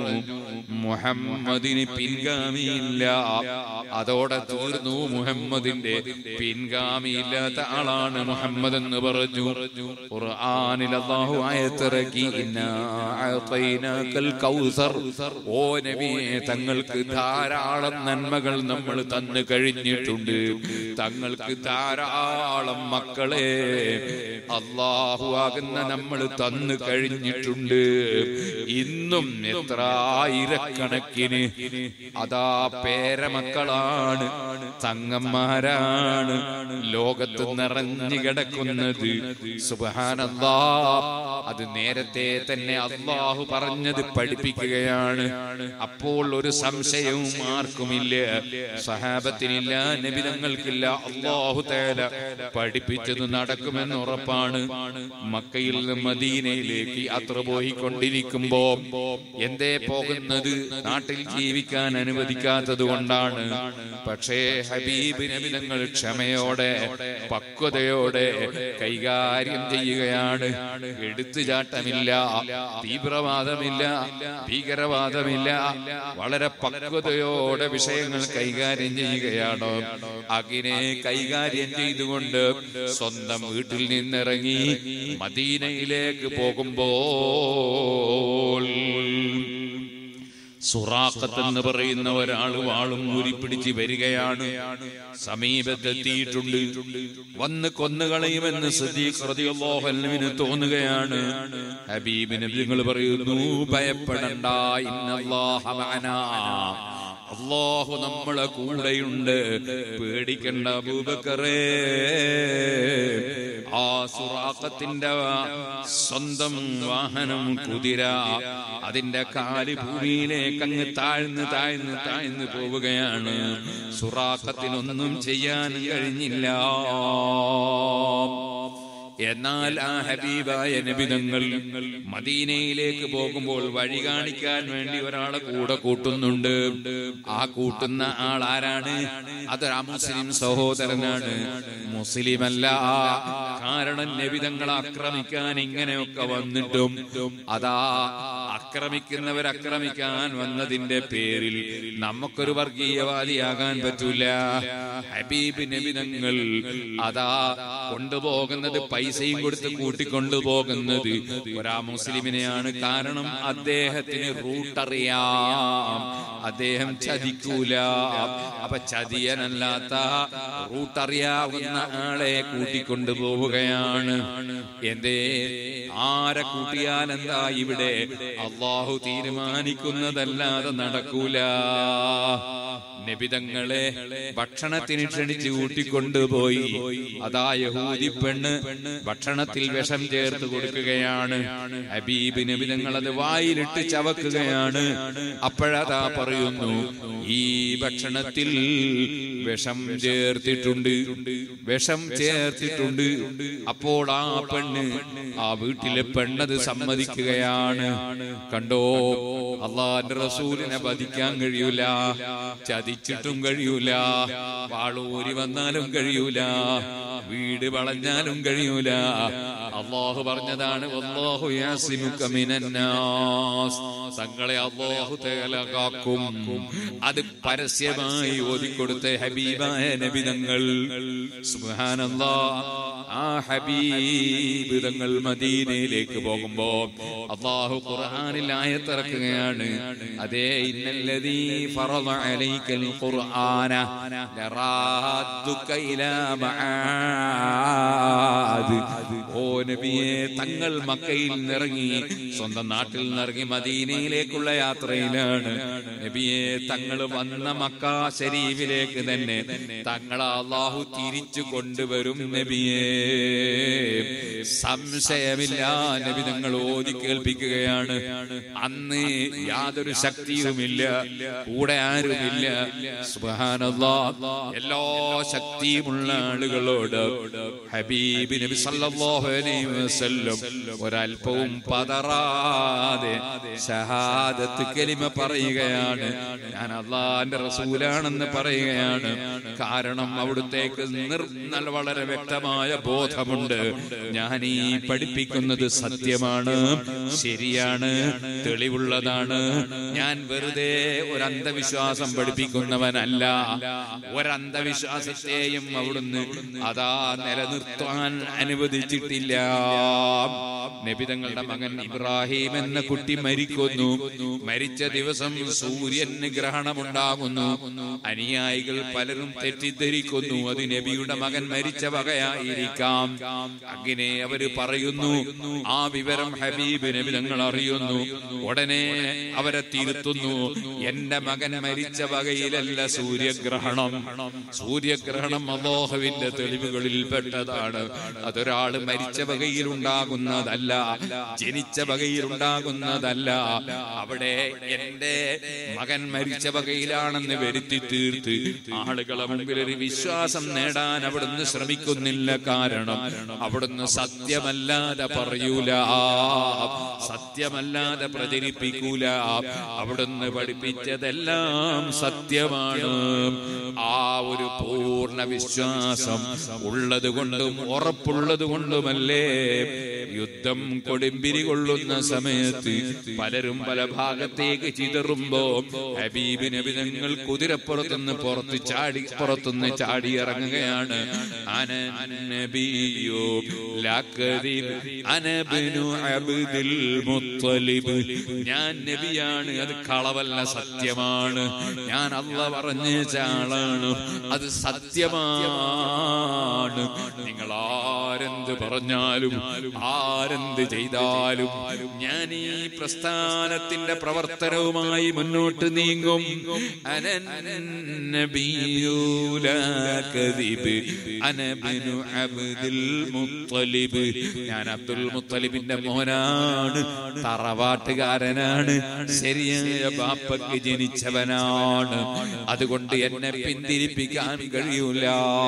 മുഹമ്മദിന് പിൻഗാമിയില്ല അതോടെ തീർന്നു മുഹമ്മദിന്റെ പിൻഗാമിയില്ലാത്ത ആളാണ് മുഹമ്മദ് എന്ന് പറഞ്ഞു ഖുർആനിൽ അല്ലാഹു ആയത്തിറക്കി ഇന്നാ അഅതൈനാകൽ കൗസർ ഓ നബിയെ തങ്ങൾക്ക് ധാരാളം നന്മകൾ നമ്മൾ തന്നു കഴിഞ്ഞിട്ടുണ്ട് തങ്ങൾക്ക് ധാരാളം മക്കളെ അള്ളാഹു ആകുന്ന നമ്മൾ തന്നു കഴിഞ്ഞിട്ടുണ്ട് ഇന്നും എത്ര ആയിരക്കണക്കിന് അതാ പേരമക്കളാണ് തങ്ങന്മാരാണ് ലോകത്ത് നിറഞ്ഞു കിടക്കുന്നത് സുബാനല്ലാ അത് നേരത്തെ തന്നെ അള്ളാഹു പറഞ്ഞത് പഠിപ്പിക്കുകയാണ് അപ്പോൾ ഒരു സംശയവും ആർക്കുമില്ല സഹാബത്തിനില്ല നബിതങ്ങൾക്കില്ല അള്ളാഹു തേല പഠിപ്പിച്ചത് നടക്കുമെന്ന് ഉറപ്പാണ് മക്കയിൽ നിന്ന് മദീനയിലേക്ക് യാത്ര പോയിക്കൊണ്ടിരിക്കുമ്പോ എന്തേ പോകുന്നത് നാട്ടിൽ ജീവിക്കാൻ അനുവദിക്കാത്തത് കൊണ്ടാണ് പക്ഷേ ഹബീബ് നബിതങ്ങൾ ക്ഷമയോടെ പക്വതയോടെ കൈകാര്യം ചെയ്യുകയാണ് എടുത്തുചാട്ടമില്ല തീവ്രവാദമില്ല ഭീകരവാദമില്ല വളരെ പക്വതയോടെ വിഷയങ്ങൾ കൈകാര്യം ചെയ്യുകയാണ് അകിനെ കൈകാര്യം ചെയ്തുകൊണ്ട് സ്വന്തം വീട്ടിൽ നിന്നിറങ്ങി മദീനയിലേക്ക് പോകുമ്പോൾ സുറാഖത്ത് എന്ന് പറയുന്ന ഒരാൾ വാളും ഊരിപ്പിടിച്ച് വരികയാണ് സമീപത്തെത്തിയിട്ടുണ്ട് വന്ന് കൊന്നുകളയുമെന്ന് സദീഖ് റളിയല്ലാഹു അൻഹുവിന് തോന്നുകയാണ് ഹബീബ് നബി നിങ്ങൾ പറയുന്നു ഭയപ്പെടണ്ട ഇന്നല്ലാഹ മഅനാ അള്ളാഹു നമ്മളെ കൂടെയുണ്ട് പേടിക്കണ്ട അബൂബക്കറേ ആ സുറാഖത്തിന്റെ സ്വന്തം വാഹനം കുതിര അതിന്റെ കാല് ഭൂമിയിലേക്ക് അങ്ങ് താഴ്ന്ന് താഴ്ന്ന് താഴ്ന്ന് പോവുകയാണ് സുറാഖത്തിനൊന്നും ചെയ്യാൻ കഴിഞ്ഞില്ല എന്നാൽ ആ ഹബീബായ നബിതങ്ങൾ മദീനയിലേക്ക് പോകുമ്പോൾ വഴി കാണിക്കാൻ വേണ്ടി ഒരാളെ കൂടെ കൂട്ടുന്നുണ്ട് ആ കൂട്ടുന്ന ആൾ ആരാണ് അത് ആ മുസ്ലിം സഹോദരനാണ് മുസ്ലിം അല്ല കാരണം നബിതങ്ങളെ ആക്രമിക്കാൻ ഇങ്ങനെയൊക്കെ വന്നിട്ടും അതാ ആക്രമിക്കുന്നവർ ആക്രമിക്കാൻ വന്നതിന്റെ പേരിൽ നമുക്കൊരു വർഗീയവാദിയാകാൻ പറ്റൂല ഹബീബ് നബിതങ്ങൾ അതാ കൊണ്ടുപോകുന്നത് പൈസയും കൊടുത്ത് കൂട്ടിക്കൊണ്ടുപോകുന്നത് ഒരാ മുസ്ലിമിനെയാണ് കാരണം അദ്ദേഹത്തിന് റൂട്ട് അറിയാം അദ്ദേഹം ചതിക്കൂല അപ്പൊ ചതിയനല്ലാത്ത റൂട്ട് അറിയാവുന്ന ആളെ കൂട്ടിക്കൊണ്ടു പോവുകയാണ് എന്തേ ആരെ കൂട്ടിയാൽ എന്താ ഇവിടെ അള്ളാഹു തീരുമാനിക്കുന്നതല്ലാതെ നടക്കൂല നബിതങ്ങളെ ഭക്ഷണത്തിന് ക്ഷണിച്ച് കൂട്ടിക്കൊണ്ടുപോയി അതാ യഹൂദി പെണ്ണ് ഭക്ഷണത്തിൽ വിഷം ചേർത്ത് കൊടുക്കുകയാണ് ഹബീബ് നബിതങ്ങൾ അത് വായിലിട്ട് ചവക്കുകയാണ് അപ്പോഴതാ പറയുന്നു ഈ ഭക്ഷണത്തിൽ വിഷം ചേർത്തിട്ടുണ്ട് വിഷം ചേർത്തിട്ടുണ്ട് അപ്പോൾ ആ പെണ്ണ് ആ വീട്ടിലെ പെണ്ണത് സമ്മതിക്കുകയാണ് കണ്ടോ അള്ളാന്റെ റസൂലിനെ വധിക്കാൻ കഴിയൂല ചതിച്ചിട്ടും കഴിയൂല വാളൂരി വന്നാലും കഴിയൂല വീട് വളഞ്ഞാലും കഴിയൂല അള്ളാഹു പറഞ്ഞതാണ് അള്ളാഹു യാസിമുക മിനന്നാസ് തങ്ങളെ അള്ളാഹു തേലകാക്കും അത് പരസ്യമായി ഓതിക്കൊടുത്ത ഹബീബായ നബിതങ്ങൾ സുബ്ഹാനല്ലാ ആ ഹബീബ് തങ്ങൾ മദീനയിലേക്ക് പോകുമ്പോ അള്ളാഹു ഖുർആനിൽ ആയത്തിറക്കുകയാണ് അതേ ഇന്നല്ലദീ ഫറള അലൈക്കൽ ഖുർആന ലറാദ്ദുക ഇലാ മആദ് ഓ നബിയെ തങ്ങൾ മക്കയിൽ നിറങ്ങി സ്വന്തം നാട്ടിൽ നിറങ്ങി മദീനയിലേക്കുള്ള യാത്രയിലാണ് നബിയെ തങ്ങൾ വന്ന മക്ക ശരീഫിലേക്ക് തന്നെ തങ്ങളെ അള്ളാഹു തിരിച്ചു കൊണ്ടുവരും നബിയെ സംശയമില്ല നബി തങ്ങൾ ഓതി കേൾപ്പിക്കുകയാണ് അന്ന് യാതൊരു ശക്തിയുമില്ല കൂടെ ആരുമില്ല സുബ്ഹാനല്ലാ എല്ലാ ശക്തിയുമുള്ള ആളുകളോട് ഹബീബ് നബി സല്ലല്ലാഹു അലൈഹി വസല്ലം ഒരല്പവും പതറാതെ ഷഹാദത്ത് കലിമ പറയുകയാണ് ഞാൻ അള്ളാന്റെ റസൂലാണെന്ന് പറയുകയാണ് കാരണം അവിടുത്തേക്ക് നിർന്നൽ വളരെ വ്യക്തമായ ബോധമുണ്ട് ഞാൻ ഈ പഠിപ്പിക്കുന്നത് സത്യമാണ് ശരിയാണ് തെളിവുള്ളതാണ് ഞാൻ വെറുതെ ഒരു അന്ധവിശ്വാസം പഠിപ്പിക്കുന്നവനല്ല ഒരന്ധവിശ്വാസത്തെയും അവിടുന്ന് അതാ നിലനിർത്താൻ അനുവദിച്ചിട്ടില്ല നബിതങ്ങളുടെ മകൻ ഇബ്രാഹിം എന്ന കുട്ടി മരിക്കുന്നു മരിച്ച ദിവസം സൂര്യന് ഗ്രഹണമുണ്ടാകുന്നു അനുയായികൾ പലരും തെറ്റിദ്ധരിക്കുന്നു അത് നബിയുടെ മകൻ മരിച്ച വകയായിരിക്കാം അങ്ങനെ അവര് പറയുന്നു ആ വിവരം ഹബീബ് നബി തങ്ങൾ അറിയുന്നു ഉടനെ അവരെ തിരുത്തുന്നു എന്റെ മകൻ മരിച്ച വകയിലല്ല സൂര്യഗ്രഹണം സൂര്യഗ്രഹണം അള്ളാഹുവിന്റെ തെളിവുകളിൽ പെട്ടതാണ് അതൊരാള് മരിച്ച വകയിൽ ഉണ്ടാകുന്നതല്ല ജനിച്ച വകയിൽ ഉണ്ടാകുന്നതല്ല അവിടെ എന്റെ മകൻ മരിച്ച വകയിലാണെന്ന് വരുത്തി തീർത്ത് ആളുകളെ മുമ്പിൽ ഒരു വിശ്വാസം നേടാൻ അവിടുന്ന് ശ്രമിക്കുന്നില്ല കാരണം അവിടുന്ന് സത്യമല്ലാതെ പറയൂല സത്യമല്ലാതെ പ്രചരിപ്പിക്കൂല അവിടുന്ന് പഠിപ്പിച്ചതെല്ലാം സത്യമാണ് ആ ഒരു പൂർണ്ണ വിശ്വാസം ഉള്ളത് കൊണ്ടും ഉറപ്പുള്ളത് കൊണ്ടുമല്ലേ യുദ്ധം കൊടുമ്പിരി കൊള്ളുന്ന സമയത്ത് പലരും പല ഭാഗത്തേക്ക് ചിതറുമ്പോ ഹബീബ് നബിതങ്ങൾ കുതിരപ്പുറത്തുനിന്ന് പുറത്ത് ചാടി പുറത്തുനിന്ന് ചാടി ഇറങ്ങുകയാണ് അനബിയോ ലാക്കദിബ് അനബിനു അബ്ദുൽ മുത്തലിബ് ഞാൻ നബിയാണ് അത് കളവല്ല സത്യമാണ് ഞാൻ അല്ല പറഞ്ഞ ആളാണ് അത് സത്യമാണ് നിങ്ങൾ ആരെന്ത് പറഞ്ഞാലും ആരെന്ത് ചെയ്താലും ഞാൻ ഈ പ്രസ്ഥാനത്തിന്റെ പ്രവർത്തനവുമായി മുന്നോട്ട് നീങ്ങും അനന്നബിയൂലകദിബ് അനബിനു അബ്ദുൽ മുത്തലിബ് ഞാൻ അബ്ദുൽ മുത്തലിബിന്റെ മോനാണ് തറവാട്ടുകാരനാണ് ശരിയായ ബാപ്പക്ക് ജനിച്ചവനാണ് അതുകൊണ്ട് എന്നെ പിന്തിരിപ്പിക്കാൻ കഴിയൂല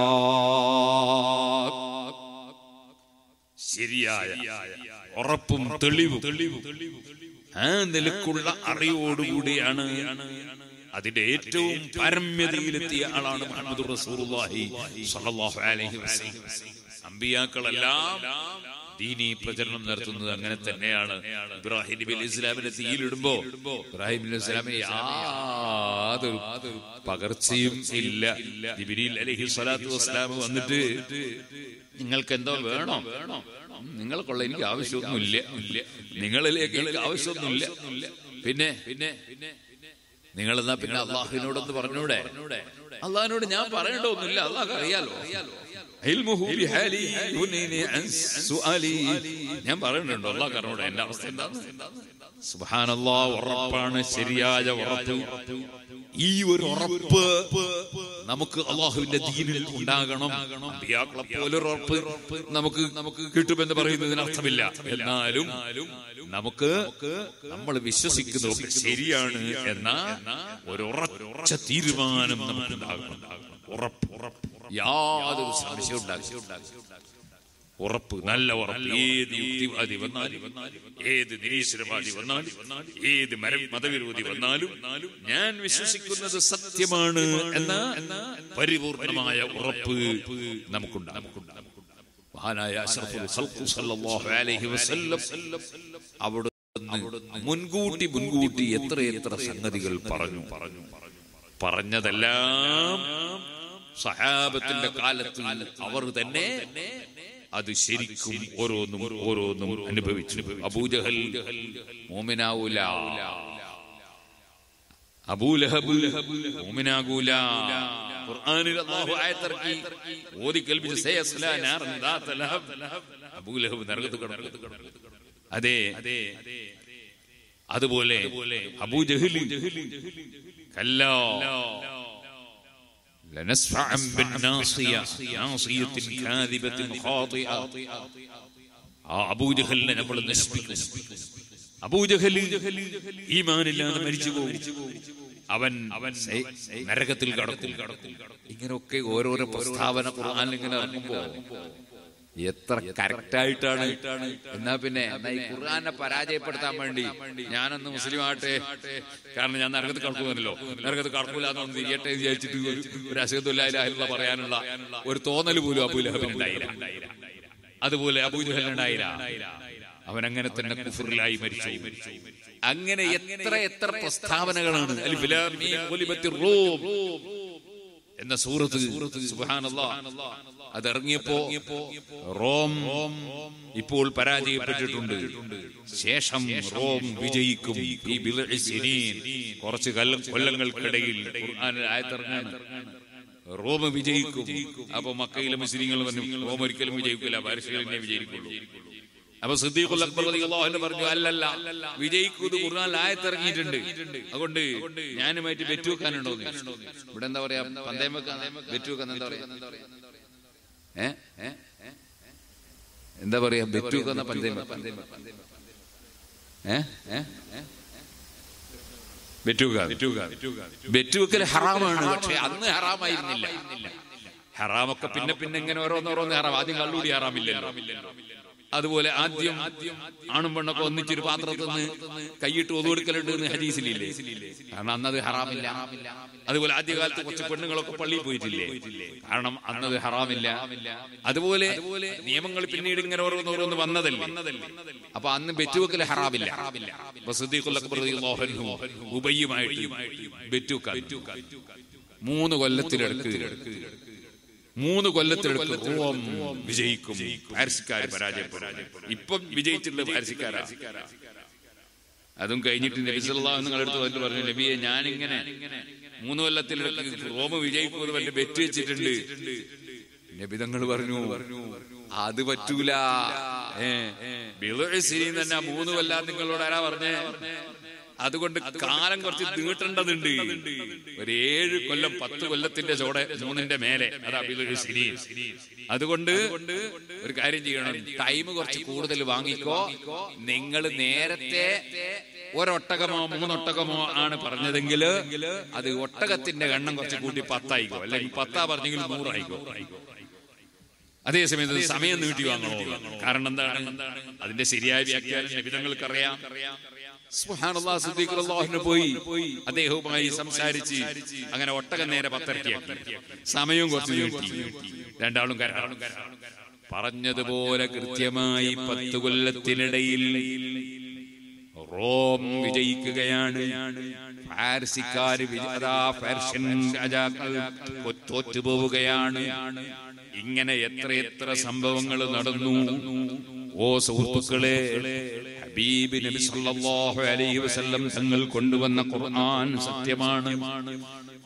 ശരിയായ ഉറപ്പും തെളിവും ആ നിലക്കുള്ള അറിവോടുകൂടിയാണ് അതിന്റെ ഏറ്റവും പരമ്യതയിലെത്തിയ ആളാണ് മുഹമ്മദ് റസൂലുള്ളാഹി സ്വല്ലല്ലാഹു അലൈഹി വസല്ലം അമ്പിയാക്കളെല്ലാം ദീനി പ്രചരണം നടത്തുന്നത് അങ്ങനെ തന്നെയാണ് ഇബ്രാഹിം നബി അലൈഹി ഇസ്ലാമിനെ തീയിലിടുമ്പോ ഇബ്രാഹിം നബി ഇസ്ലാമെ യാതൊരു പകർച്ചയും ഇല്ല ജിബിരിൽ അലൈഹി സ്വലാത്തു വസ്സലാം വന്നിട്ട് നിങ്ങൾക്ക് എന്തോ വേണോ നിങ്ങൾക്കുള്ള എനിക്ക് ആവശ്യമൊന്നുമില്ല ഇല്ല നിങ്ങളിലേക്ക് എനിക്ക് ആവശ്യമൊന്നുമില്ല പിന്നെ പിന്നെ നിങ്ങൾ എന്നാ പിന്നെ അള്ളാഹുവിനോടൊന്ന് പറഞ്ഞൂടെ അള്ളാഹിനോട് ഞാൻ പറയേണ്ട ഒന്നുമില്ല അള്ളാഹ് അറിയാലോ ഇൽമുഹു ബിഹാലി യുനിനി അൻ സുആലി. ഞാൻ പറയുന്നുണ്ടോ അല്ലാ കാരണോട് എന്റെ അവസ്ഥ എന്താണ് സുബ്ഹാനല്ലാ ഉറപ്പാണ് ശരിയായ ഉറപ്പ് ഈ ഒരു ഉറപ്പ് നമുക്ക് അള്ളാഹുവിന്റെ ദീനിൽ ഉണ്ടാകണം അമ്പിയാക്കളെ പോലൊരു ഉറപ്പ് നമുക്ക് നമുക്ക് കിട്ടുമെന്ന് പറയുന്നതിന് അർത്ഥമില്ല എന്നാലും നമുക്ക് നമ്മൾ വിശ്വസിക്കുന്നതൊക്കെ ശരിയാണ് എന്ന ഒരു ഉറച്ച തീരുമാനം നമുക്കുണ്ടാകണം ഉറപ്പ് ഉറപ്പ് യാതൊരു സംശയം ഉണ്ടാകും ഉറപ്പ് നല്ല ഉറപ്പ് ഏത് യുക്തിവാദി വന്നാലും ഏത് നിരീശ്വരവാദി വന്നാലും ഏത് മര മതവിരോധി വന്നാലും ഞാൻ വിശ്വസിക്കുന്നത് സത്യമാണ് എന്ന പരിപൂർണമായ ഉറപ്പ് നമുക്കുണ്ടാകും മഹാനായ അഷ്റഫുൽ ഖൽഖ് സല്ലല്ലാഹു അലൈഹി വസല്ലം അവിടുന്ന് മുൻകൂട്ടി മുൻകൂട്ടി എത്ര എത്ര സംഗതികൾ പറഞ്ഞു പറഞ്ഞു പറഞ്ഞതെല്ലാം സഹാബത്തിന്റെ കാലത്ത് അവർ തന്നെ അത് ശരിക്കും ഓരോന്നും ഓരോന്നും അനുഭവിച്ചു അബൂജഹൽ മോമിനാവൂല അബൂലഹബ് മോമിനാകൂല ഖുർആനിൽ അല്ലാഹു ആയത്തിറക്കി ഓതി കൽപ്പിച്ച് സയസ്ലാ നാറൻ ദാത ലഹബ് അബൂലഹബ് നരകത്ത് കിടക്കും അതെ അതുപോലെ അബൂജഹൽ കല്ലാ لنسفعا بالناصية ناصية كاذبة خاطئة ആ അബൂജഹലിനെ നമ്മൾ നശിപ്പിക്കും അബൂജഹൽ ഈമാനില്ലാതെ മരിച്ചു പോകും അവൻ അവൻ നരകത്തിൽ കടക്കും ഇങ്ങനെയൊക്കെ ഓരോരോ പ്രസ്താവന ഖുർആനിൽ ഇങ്ങനെ ഇറങ്ങുമ്പോ എത്ര കറക്റ്റ് ആയിട്ടാണ് എന്നാ പിന്നെ എന്നാ ഈ ഖുർആനെ പരാജയപ്പെടുത്താൻ വേണ്ടി ഞാനൊന്ന് മുസ്ലിം ആട്ടെ കാരണം ഞാൻ നരകത്ത് കടക്കുമല്ലോ നരകത്ത് കടക്കൂല എന്നൊന്ന് തിരിയട്ടെ എന്ന് വിചാരിച്ചിട്ട് ഒരു ഒരു അസുഖമില്ലായ്മ പറയാനുള്ള ഒരു തോന്നൽ പോലും അബൂലഹബിനുണ്ടായില്ല അതുപോലെ അബൂജഹലിനുണ്ടായില്ല അവൻ അങ്ങനെ തന്നെ കുഫറിലായി മരിച്ചു അങ്ങനെ എത്ര എത്ര പ്രസ്താവനകളാണ് അലിഫ് ലാം മീം ഗുലിബത്തിർ റൂം എന്ന സൂറത്ത് സുബ്ഹാനല്ലാഹ് അത് ഇറങ്ങിയപ്പോ റോം ഇപ്പോൾ പരാജയപ്പെട്ടിട്ടുണ്ട് ശേഷം റോം വിജയിക്കും ഈ ബിദ്ഇ സിനീൻ കുറച്ച് കല്ല- കൊല്ലങ്ങൾക്കിടയിൽ ഖുർആനിൽ ആയത്തിറങ്ങാണ് റോം വിജയിക്കും അപ്പൊ മക്കയിലെ മുസ്ലിങ്ങൾ പറഞ്ഞു റോം ഒരിക്കലും വിജയിക്കില്ല പാരിശീലനെ വിജയിക്കുള്ളൂ അപ്പൊ സിദ്ദീഖുൽ അക്ബർ റളിയല്ലാഹു അൻഹു പറഞ്ഞു അല്ലല്ല വിജയിക്കുന്നത് ഖുർആനിൽ ആയത്തിറങ്ങിയിട്ടുണ്ട് അതുകൊണ്ട് ഞാനുമായിട്ട് ബെറ്റ് വെക്കാനുണ്ടോ എന്ന് ചോദിച്ചു. ഇവിടെ എന്താ പറയാ പന്തയം വെക്കാൻ ബെറ്റ് വെക്കാൻ എന്താ പറയാ ഏ ഏ? എന്താ പറയാ ബെറ്റ് വെക്കുന്ന പന്തയം വെക്കാൻ ഏ ഏ ബെറ്റ് വെക്കുക ബെറ്റ് വെക്കൽ ഹറാമാണ് പക്ഷെ അന്ന് ഹറാമായിരുന്നില്ല ഹറാമൊക്കെ പിന്നെ പിന്നെ ഇങ്ങനെ ഓരോന്നോരോന്ന് ഹറാം ആദ്യം കള്ളൂടി ഹറാമില്ലല്ലോ അതുപോലെ ആദ്യം ആണും പെണ്ണൊക്കെ ഒന്നിച്ചൊരു പാത്രത്തിൽ നിന്ന് കൈയിട്ട് ഒതുകൊടുക്കലുണ്ട് എന്ന് ഹദീസിലില്ലേ കാരണം അന്നത് ഹറാമില്ല അതുപോലെ ആദ്യകാലത്ത് കുറച്ച് പെണ്ണുങ്ങളൊക്കെ പള്ളിയിൽ പോയിട്ടില്ലേ കാരണം അന്നത് ഹറാമില്ല അതുപോലെ നിയമങ്ങൾ പിന്നീട് ഇങ്ങനെ ഓരോന്നോരോന്ന് വന്നതല്ലേ അപ്പൊ അന്ന് ബെറ്റുവെക്കൽ ഹറാമില്ല അപ്പൊ സിദ്ദീഖുൽ അക്ബർ റളിയല്ലാഹു അൻഹു ഉബയ്യുമായിട്ട് ബെറ്റുവെക്കാൻ മൂന്ന് കൊല്ലത്തിലെടുക്ക് മൂന്ന് കൊല്ലത്തിലെടുക്ക് റോം വിജയിക്കും പാരിസിക്കാർ പരാജയപ്പെടും ഇപ്പം വിജയിച്ചിട്ടുള്ള പാരിസിക്കാരാ അതും കഴിഞ്ഞിട്ട് നബി സല്ലല്ലാഹു നിങ്ങളുടെ അടുത്ത് വന്നിട്ട് പറഞ്ഞു നബിയെ ഞാനിങ്ങനെ മൂന്ന് കൊല്ലത്തിലെടുക്ക് റോം വിജയിക്കുമെന്ന് പറഞ്ഞ് ബെറ്റ് വെച്ചിട്ടുണ്ട് നബി തങ്ങൾ പറഞ്ഞു അത് പറ്റൂല ഏ ബിളുഇ സിനീൻ തന്നെ മൂന്ന് കൊല്ലാൻ നിങ്ങളോട് ആരാ പറഞ്ഞേ അതുകൊണ്ട് കാലം കുറച്ച് നീട്ടേണ്ടതുണ്ട് ഒരു ഏഴ് കൊല്ലം പത്ത് കൊല്ലത്തിന്റെ ചോടെ മൂന്നിന്റെ മേലെ അതാ ബിളുഇ സിനീൻ അതുകൊണ്ട് ഒരു കാര്യം ചെയ്യണം ടൈം കുറച്ച് കൂടുതൽ വാങ്ങിക്കോ നിങ്ങൾ നേരത്തെ ഒരൊട്ടകമോ മൂന്നൊട്ടകമോ ആണ് പറഞ്ഞതെങ്കിൽ അത് ഒട്ടകത്തിന്റെ എണ്ണം കുറച്ച് കൂട്ടി പത്തായിക്കോ അല്ലെങ്കിൽ പത്താ പറഞ്ഞെങ്കിൽ നൂറായിക്കോ അതേസമയത്ത് സമയം നീട്ടി വാങ്ങണോ കാരണം എന്താണ് അതിന്റെ ശരിയായ വ്യാഖ്യാനം നിബിധങ്ങൾക്കറിയാം സുബ്ഹാനല്ലാഹ് സിദ്ദീഖ് റളിയല്ലാഹു പോയി അദ്ദേഹവുമായി സംസാരിച്ച് അങ്ങനെ ഒട്ടകം നേരെ പത്തരട്ടിയാക്കി സമയവും കുറച്ച് നീട്ടി രണ്ടാളും കരാറും പറഞ്ഞതുപോലെ കൃത്യമായി പത്ത് കൊല്ലത്തിനിടയിൽ റോം വിജയിക്കുകയാണ് ഫാർസിക്കാര് വിജ- അതാ ഫാർഷ്യൻ രാജാക്കൾ തോറ്റുപോവുകയാണ് ഇങ്ങനെ എത്രയെത്ര സംഭവങ്ങൾ നടന്നു ഓ സുഹൃത്തുക്കളെ ഹബീബ് നബി സല്ലല്ലാഹു അലൈഹി വസല്ലം തങ്ങൾ കൊണ്ടുവന്ന ഖുർആൻ സത്യമാണ്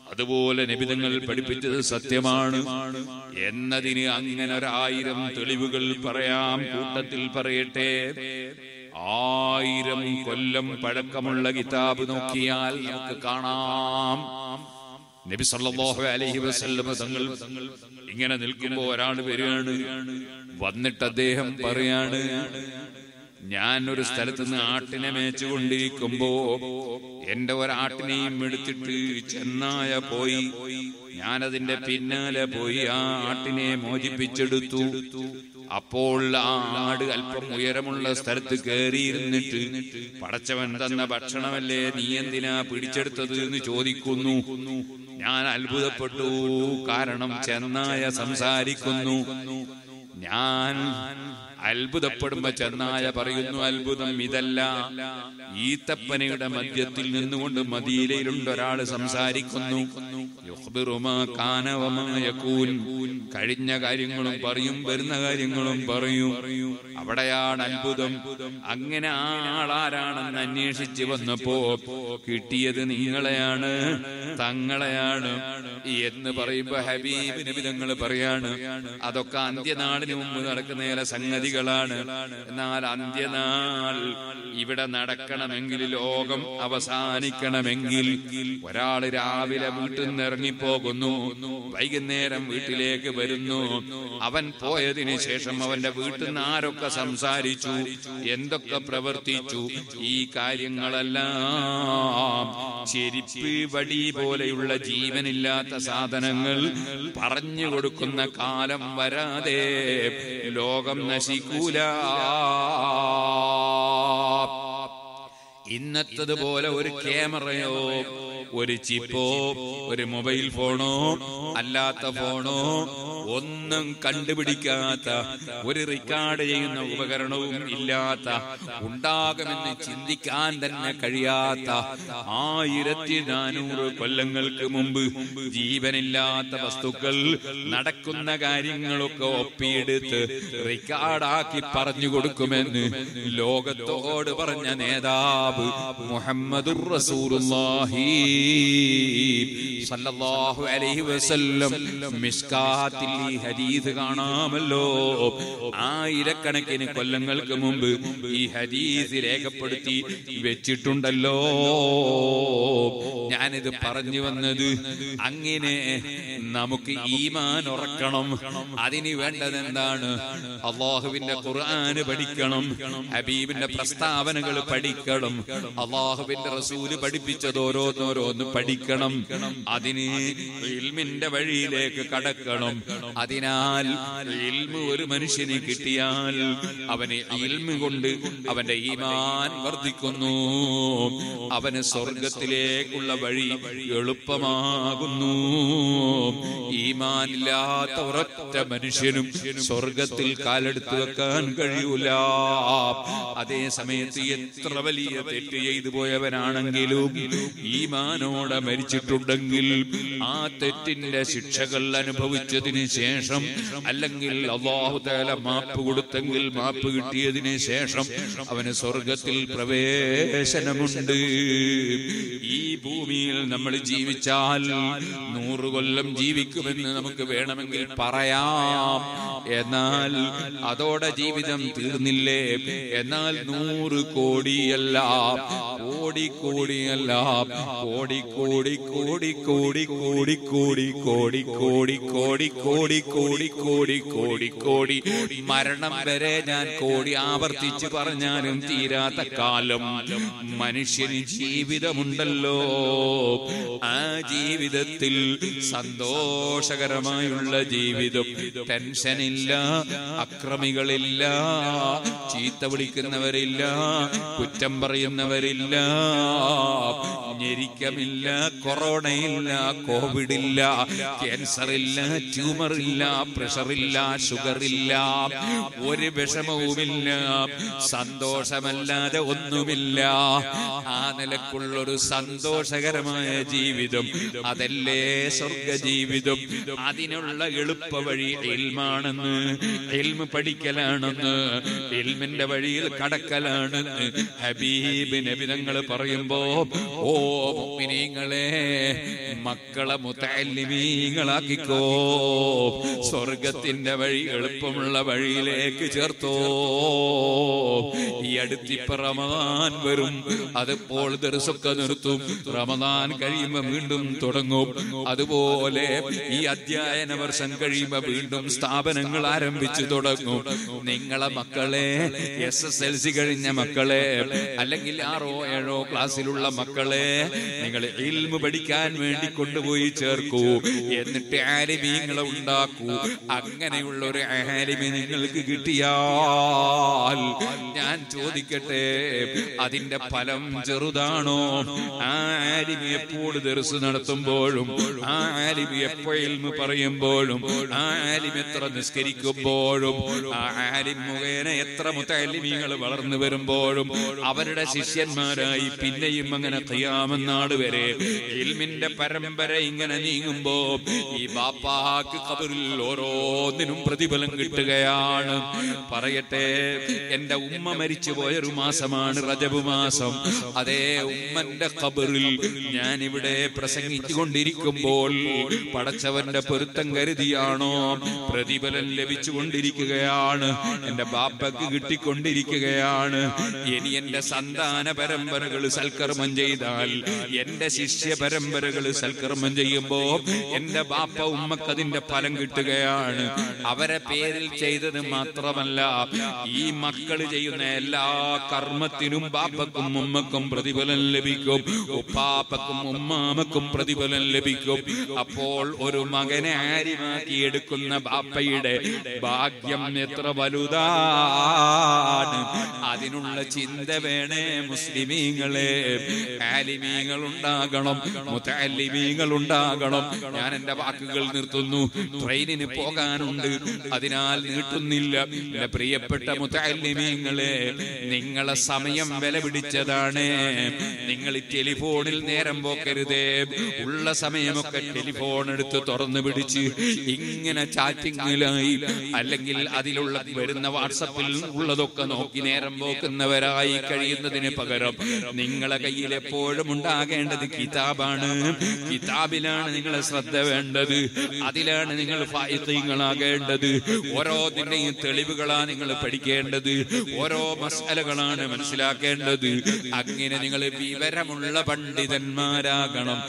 അതുപോലെ നിബിതങ്ങൾ പഠിപ്പിച്ചത് സത്യമാണ് എന്നതിന് അങ്ങനെ ഒരായിരം തെളിവുകൾ പറയാം കൂട്ടത്തിൽ പറയട്ടെ ആയിരം കൊല്ലം പഴക്കമുള്ള കിതാബ് നോക്കിയാൽ നമുക്ക് കാണാം നബി സല്ലല്ലാഹു അലൈഹി വസല്ലം തങ്ങൾ ഇങ്ങനെ നിൽക്കുമ്പോൾ ഒരാൾ വരികയാണ് വന്നിട്ട് അദ്ദേഹം പറയാണ് ഞാൻ ഒരു സ്ഥലത്ത് നിന്ന് ആട്ടിനെ മേച്ചുകൊണ്ടിരിക്കുമ്പോ എന്റെ ഒരാട്ടിനെയും എടുത്തിട്ട് ചെന്നായ പോയി ഞാനതിന്റെ പിന്നാലെ പോയി ആ ആട്ടിനെ മോചിപ്പിച്ചെടുത്തു അപ്പോൾ ആ ആട് അല്പം ഉയരമുള്ള സ്ഥലത്ത് കയറിയിരുന്നിട്ട് പടച്ചവൻ തന്ന ഭക്ഷണമല്ലേ നീ എന്തിനാ പിടിച്ചെടുത്തത് എന്ന് ചോദിക്കുന്നു ഞാൻ അത്ഭുതപ്പെട്ടു കാരണം ചെന്നായ സംസാരിക്കുന്നു ഞാൻ അത്ഭുതപ്പെടുമ്പോ ചെന്നായ പറയുന്നു അത്ഭുതം ഇതല്ല ഈത്തപ്പനയുടെ മധ്യത്തിൽ നിന്നുകൊണ്ട് മദീനയിലുണ്ട് ഒരാൾ സംസാരിക്കുന്നു യുഖ്ബിറു മാ കാന വമാ യകൂൻ. കഴിഞ്ഞ കാര്യങ്ങളും പറയും വരുന്ന കാര്യങ്ങളും പറയും അവിടെയാണ് അത്ഭുതം അങ്ങനെ ആ ആളാരാണെന്ന് അന്വേഷിച്ച് വന്നപ്പോ കിട്ടിയത് നിങ്ങളെയാണ് തങ്ങളെയാണ് എന്ന് പറയുമ്പോ ഹബീബ് നബി തങ്ങൾ പറയാണ് അതൊക്കെ അന്ത്യനാളിന് മുമ്പ് നടക്കുന്ന ചില സംഗതികളാണ് എന്നാൽ അന്ത്യനാൾ ഇവിടെ നടക്കണമെങ്കിൽ ലോകം അവസാനിക്കണമെങ്കിൽ ഒരാൾ രാവിലെ വീട്ടിൽ നിന്ന് ഇറങ്ങിപ്പോകുന്നു വൈകുന്നേരം വീട്ടിലേക്ക് വരുന്നു അവൻ പോയതിനു ശേഷം അവന്റെ വീട്ടിൽ നിന്ന് ആരൊക്കെ സംസാരിച്ചു എന്തൊക്കെ പ്രവർത്തിച്ചു ഈ കാര്യങ്ങളെല്ലാം ചെരിപ്പ് വടി പോലെയുള്ള ജീവനില്ലാത്ത സാധനങ്ങൾ പറഞ്ഞു കൊടുക്കുന്ന കാലം വരാതെ ലോകം നശിക്കൂല ഇന്നത്തതുപോലെ ഒരു ക്യാമറയോ ഒരു ചിപ്പോ ഒരു മൊബൈൽ ഫോണോ അല്ലാത്ത ഫോണോ ഒന്നും കണ്ടുപിടിക്കാത്ത ഒരു റെക്കോർഡ് ചെയ്യുന്ന ഉപകരണവും ഇല്ലാത്ത ഉണ്ടാകുമെന്ന് ചിന്തിക്കാൻ തന്നെ കഴിയാത്ത ആയിരത്തി നാനൂറ് കൊല്ലങ്ങൾക്ക് മുമ്പ് ജീവനില്ലാത്ത വസ്തുക്കൾ നടക്കുന്ന കാര്യങ്ങളൊക്കെ ഒപ്പിയെടുത്ത് റെക്കോർഡാക്കി പറഞ്ഞു കൊടുക്കുമെന്ന് ലോകത്തോട് പറഞ്ഞ നേതാവ് മുഹമ്മദുർ റസൂലുള്ളാഹി സല്ലല്ലാഹു അലൈഹി വസല്ലം മിസ്കാത്തിൽ ഈ ഹദീസ് കാണാമല്ലോ ആയിരക്കണക്കിന് കൊല്ലങ്ങൾക്ക് മുമ്പ് ഈ ഹദീസ് രേഖപ്പെടുത്തി വെച്ചിട്ടുണ്ടല്ലോ ഞാനിത് പറഞ്ഞു വന്നത് അങ്ങനെ നമുക്ക് ഈമാൻ ഉറക്കണം അതിന് വേണ്ടത് എന്താണ് അള്ളാഹുവിന്റെ ഖുർആന് പഠിക്കണം ഹബീബിന്റെ പ്രസ്താവനകൾ പഠിക്കണം അള്ളാഹുവിന്റെ റസൂല് പഠിപ്പിച്ചത് ഓരോന്നോരോന്ന് പഠിക്കണം അതിന് ഇൽമിന്റെ വഴിയിലേക്ക് കടക്കണം അതിനാൽ ഇൽമ് ഒരു മനുഷ്യന് കിട്ടിയാൽ അവന് ഇൽമ് കൊണ്ട് അവന്റെ ഈമാൻ വർദ്ധിക്കുന്നു അവന് സ്വർഗത്തിലേക്കുള്ള വഴി എളുപ്പമാകുന്നു ഈമാനില്ലാത്ത ഒരൊറ്റ മനുഷ്യനും സ്വർഗത്തിൽ കാലെടുത്ത് വെക്കാൻ കഴിയൂല അതേ സമയത്ത് എത്ര വലിയ തെറ്റ് ചെയ്തു പോയവനാണെങ്കിലും ഈമാനോടെ മരിച്ചിട്ടുണ്ടെങ്കിൽ ആ തെറ്റിന്റെ ശിക്ഷകൾ അനുഭവിച്ചതിന് ശേഷം അല്ലെങ്കിൽ അള്ളാഹു തആല മാപ്പ് കൊടുത്തെങ്കിൽ മാപ്പ് കിട്ടിയതിന് ശേഷം അവന് സ്വർഗത്തിൽ പ്രവേശനമുണ്ട് ഈ ഭൂമിയിൽ നമ്മൾ ജീവിച്ചാൽ നൂറ് കൊല്ലം ജീവിക്കുമെന്ന് നമുക്ക് വേണമെങ്കിൽ പറയാം എന്നാൽ അതോടെ ജീവിതം തീർന്നില്ലേ എന്നാൽ നൂറ് കോടിയല്ല കോടി കോടിയല്ല കോടി കോടി കോടി കോടി കോടി കോടി കോടി കോടി കോടി കോടി കോടി കോടി കോടി കോടി മരണം വരെ ഞാൻ കോടി ആവർത്തിച്ച് പറഞ്ഞാലും തീരാത്ത കാലം മനുഷ്യന് ജീവിതമുണ്ടല്ലോ ആ ജീവിതത്തിൽ സന്തോഷകരമായുള്ള ജീവിതം ടെൻഷനില്ല അക്രമികളില്ല ചീത്ത വിളിക്കുന്നവരില്ല കുറ്റം പറയുന്നവരില്ല ഞെരിക്കമില്ല കൊറോണയില്ല കോവിഡില്ല ക്യാൻസർ ഇല്ല ട്യൂമർ ഇല്ല പ്രഷർ ഇല്ല ഷുഗർ ഇല്ല ഒരു വിഷമവുമില്ല സന്തോഷമല്ലാതെ ഒന്നുമില്ല ആ നിലക്കുള്ളൊരു സന്തോഷകരമായ ജീവിതം അതല്ലേ സ്വർഗ ജീവിതം ജീവിതം അതിനുള്ള എളുപ്പ വഴി ഇൽമാണെന്ന് ഇൽമ പഠിക്കലാണെന്ന് ഇൽമിന്റെ വഴിയിൽ കടക്കലാണെന്ന് ഹബീബ് നബിതങ്ങൾ പറയുമ്പോ ഓ മുഅ്മിനീങ്ങളെ മക്കളെ മുത്തല്ലിമീങ്ങളാക്കിക്കോ സ്വർഗത്തിന്റെ വഴി എളുപ്പമുള്ള വഴിയിലേക്ക് ചേർത്തോ ഈ അടുത്തിപ്പ റമദാൻ വരും അതിപ്പോൾ ദർശൊക്കെ നിർത്തും റമദാൻ കഴിയുമ്പോ വീണ്ടും തുടങ്ങും അതുപോലെ ഈ അധ്യയന വർഷം കഴിയുമ്പോ വീണ്ടും സ്ഥാപനങ്ങൾ ആരംഭിച്ചു തുടങ്ങും നിങ്ങളെ മക്കളെ എസ് എസ് എൽ സി കഴിഞ്ഞ മക്കളെ അല്ലെങ്കിൽ ആറോ ഏഴോ ക്ലാസ്സിലുള്ള മക്കളെ നിങ്ങൾ ഇൽമു പഠിക്കാൻ വേണ്ടി കൊണ്ടുപോയി ചേർക്കൂ എന്നിട്ട് ആലിമീങ്ങളെ ഉണ്ടാക്കൂ അങ്ങനെയുള്ള ഒരു ആലിമി നിങ്ങൾക്ക് കിട്ടിയാൽ ഞാൻ ചോദിക്കട്ടെ അതിന്റെ ഫലം ചെറുതാണോ ആ ആലിമി എപ്പോൾ ദർസ് നടത്തുമ്പോഴും ആ ആലിമി എപ്പോഴും പറയുമ്പോഴും ആ ആലിം എത്ര നിസ്കരിക്കുമ്പോഴും ആ ആലിം മുഖേന എത്ര മുത്തലിമീങ്ങൾ വളർന്നു വരുമ്പോഴും അവരുടെ ശിഷ്യന്മാരായി പിന്നെയും അങ്ങനെ കയ്യാമെന്നാട് വരെ ഇൽമിന്റെ പരമ്പര ഇങ്ങനെ നീങ്ങുമ്പോ ഈ ബാപ്പാക്ക് കബറിൽ ഓരോന്നിനും പ്രതിഫലം കിട്ടുകയാണ് പറയട്ടെ എന്റെ ഉമ്മ മരിച്ചു പോയ ഒരു മാസമാണ് റജബ് മാസം അതേ ഉമ്മന്റെ കബറിൽ ഞാൻ ഇവിടെ പ്രസംഗിച്ചു കൊണ്ടിരിക്കുമ്പോൾ പടച്ചവന്റെ പൊരുത്തം കരുതിയാണോ പ്രതിഫലം ലഭിച്ചു കൊണ്ടിരിക്കുകയാണ് എന്റെ ബാപ്പക്ക് കിട്ടിക്കൊണ്ടിരിക്കുകയാണ് ഇനി എന്റെ സന്താന പരമ്പരകൾ സൽക്കർമ്മം ചെയ്താൽ എന്റെ ശിഷ്യ പരമ്പരകൾ സൽക്കർമ്മം ചെയ്യുമ്പോ എന്റെ ബാപ്പ ഉമ്മക്ക് അതിന്റെ ഫലം കിട്ടുകയാണ് അവരെ പേരിൽ ചെയ്തത് മാത്രമല്ല ഈ മക്കൾ ചെയ്യുന്ന എല്ലാ കർമ്മത്തിനും ബാപ്പക്കും ഉമ്മക്കും പ്രതിഫലം ലഭിക്കും ഉപ്പാപ്പക്കും ഉമ്മാമക്കും പ്രതിഫലം ലഭിക്കും അപ്പോൾ ഒരു മകനെ ആര്യമാക്കി എടുക്കുന്ന ബാപ്പയുടെ ഭാഗ്യം എത്ര വലുതാണ് അതിനുള്ള ചിന്ത വേണേ മുസ്ലിമീങ്ങളെ ആലിമീങ്ങൾ ഉണ്ടാകണം മുത്തലിമീങ്ങൾ ഉണ്ടാകണം ഞാൻ എന്റെ വാക്കുകൾ നിർത്തുന്നു ട്രെയിനിന് പോകാനുണ്ട് അതിനാൽ നീട്ടുന്നില്ല എന്റെ പ്രിയപ്പെട്ട മുത്തലിമീങ്ങളെ നിങ്ങളെ സമയം വില പിടിച്ചതാണ് നിങ്ങൾ ഈ ടെലിഫോണിൽ നേരം പോക്കരുതേ ഉള്ള സമയമൊക്കെ ടെലിഫോൺ എടുത്ത് തുറന്നു പിടിച്ച് ഇങ്ങനെ ചാറ്റിങ്ങിലായി അല്ലെങ്കിൽ അതിലുള്ള വരുന്ന വാട്സപ്പിൽ ഉള്ളതൊക്കെ നോക്കി നേരം പോക്കുന്നവരായി കഴിയുന്നതിന് പകരം നിങ്ങളെ കയ്യിൽ എപ്പോഴും ഉണ്ടാകേണ്ടത് കിതാബാണ് കിതാബിലാണ് നിങ്ങളെ ശ്രദ്ധ വേണ്ടത് അതിലാണ് നിങ്ങൾ ഫായിത്തീങ്ങളാകേണ്ടത് ഓരോതിന്റെയും തെളിവുകളാണ് നിങ്ങൾ പഠിക്കേണ്ടത് ഓരോ മസാലകളാണ് മനസ്സിലാക്കേണ്ടത് അങ്ങനെ നിങ്ങൾ വിവരമുള്ള പണ്ഡിതന്മാരാകണം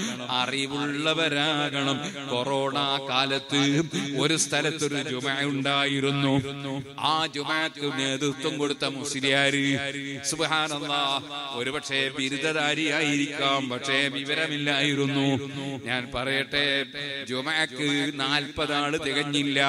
അറിവുള്ളവരാകണം കൊറോണ കാലത്ത് ഒരു സ്ഥലത്തൊരു ജുമ ഉണ്ടായിരുന്നു ആ ജുമാക്ക് നേതൃത്വം കൊടുത്ത മുസ്ലിയാര് സുബാനല്ലാ ഒരുപക്ഷെ ബിരുദധാരിയായിരിക്കാം പക്ഷേ വിവരമില്ലായിരുന്നു ഞാൻ പറയട്ടെ ജുമാക്ക് നാൽപ്പതാള് തികഞ്ഞില്ല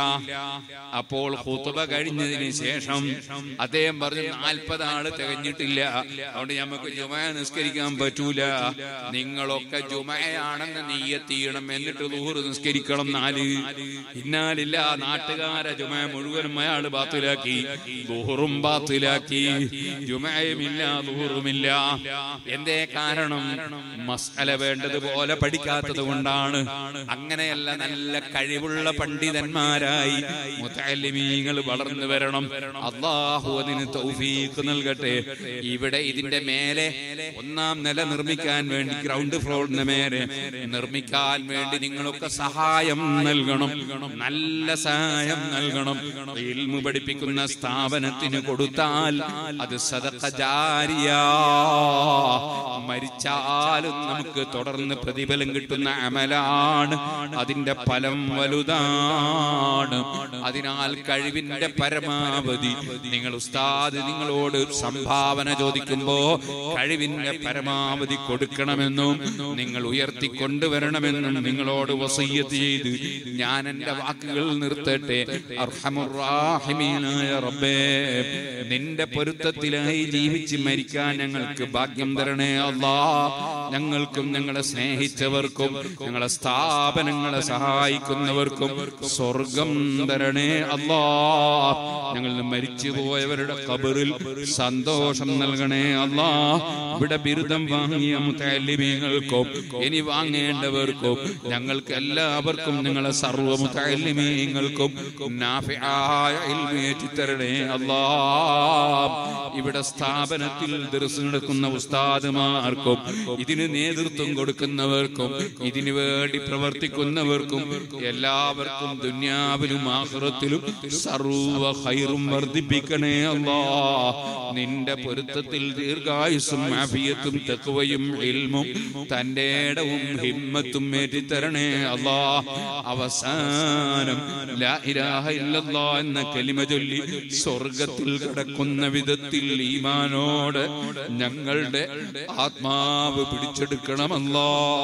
അപ്പോൾ ഹുത്തുബ കഴിഞ്ഞതിന് ശേഷം അദ്ദേഹം പറഞ്ഞു നാൽപ്പതാള് തികഞ്ഞിട്ടില്ല അതുകൊണ്ട് നമുക്ക് ജുമ നിസ്കരിക്കാൻ പറ്റൂല നിങ്ങളൊക്കെ ജുമയാണെന്ന് നീയത്തിയണം എന്നിട്ട് ദൂറ് നിസ്കരിക്കണം നാല് ഇന്നാലില്ല നാട്ടുകാരെ ജുമ മുഴുവനും അയാൾ ബാത്തിലാക്കി ദുഹറും ബാത്തിലാക്കി ജുമയുമില്ല ദുഹറുമില്ല എന്തേ കാരണം മസ്അല വേണ്ടതുപോലെ പഠിക്കാത്തത് കൊണ്ടാണ് അങ്ങനെയല്ല നല്ല കഴിവുള്ള പണ്ഡിതന്മാരായി മുത്തലിമീങ്ങൾ വളർന്നു വരണം അള്ളാഹു അതിന് തൗഫീഖ് നൽകട്ടെ ഇവിടെ ഇതിന്റെ മേലെ ഒന്നാം നില നിർമ്മിക്കാൻ വേണ്ടി ഗ്രൗണ്ട് ഫ്ലോറിന് മേലെ നിർമ്മിക്കാൻ വേണ്ടി നിങ്ങളൊക്കെ സഹായം നൽകണം നല്ല സഹായം നൽകണം ഇൽമു പഠിപ്പിക്കുന്ന സ്ഥാപനത്തിന് കൊടുത്താൽ അത് സദഖ ജാരിയ മരിച്ചാലും നമുക്ക് തുടർന്ന് പ്രതിഫലം കിട്ടുന്ന അമലാണ് അതിന്റെ ഫലം വലുതാണ് അതിനാൽ കഴിവിന്റെ പരമാവധി നിങ്ങൾ ഉസ്താദ് നിങ്ങളോട് സംഭാവന ചോദിക്കുമ്പോ കഴിവിന്റെ പരമാവധി കൊടുക്കണമെന്നും നിങ്ങൾ ഉയർത്തിക്കൊണ്ടുവരണമെന്നും നിങ്ങളോട് വസയ്യത്ത് ചെയ്ത് ഞാൻ എന്റെ വാക്കുകൾ നിർത്തട്ടെ അർഹമുറാഹിമീനായ റബ്ബേ നിന്റെ പൊരുത്തത്തിലായി ജീവിച്ച് മരിക്കാൻ ഞങ്ങൾക്ക് ഭാഗ്യം തരണേ അല്ലാ ഞങ്ങൾക്കും ഞങ്ങളെ സ്നേഹിച്ചവർക്കും ഞങ്ങളെ സ്ഥാപനങ്ങളെ സഹായിക്കുന്നവർക്കും സ്വർഗം തരണേ അല്ലാ ഞങ്ങൾ മരിച്ചു പോയവരുടെ കബറിൽ സന്തോഷം നൽകണേ അല്ലാ ഇവിടെ ബിരുദം വാങ്ങിയ മുത്തല്ലിമീങ്ങൾക്കും ഇനി വാങ്ങേണ്ടവർക്കും ഞങ്ങൾക്ക് എല്ലാവർക്കും നിങ്ങളെ സർവ്വ മുത്തല്ലിമീങ്ങൾക്കും നാഫിയായ ഇൽമേറ്റി തരണേ അല്ലാ ഇവിടെ സ്ഥാപനത്തിൽ ദർസ് നടക്കുന്ന ഉസ്താദുമാർക്കും ഇതിന് നേതൃത്വം കൊടുക്കുന്നവർക്കും ഇതിനു വേണ്ടി പ്രവർത്തിക്കുന്നവർക്കും എല്ലാവർക്കും ദുന്യാവിലും ആഹ്റത്തിലും സർവ ഹൈറും വർദ്ധിപ്പിക്കണേ അല്ലാ നിന്റെ പൊരുത്തത്തിൽ ദീർഘായുസും ആഫിയത്തും തെക്കുവയും ഇൽമും തന്റെ ഇടവും ഹിമ്മത്തും ഏറ്റിത്തരണേ അല്ലാ അവസാനം ലാ ഇലാഹ ഇല്ലല്ലാ എന്ന കലിമ ചൊല്ലി സ്വർഗത്തിൽ കിടക്കുന്ന വിധത്തിൽ ഈമാനോട് ഞങ്ങളുടെ ആത്മാവ് പിടിച്ചെടുക്കണമല്ലോ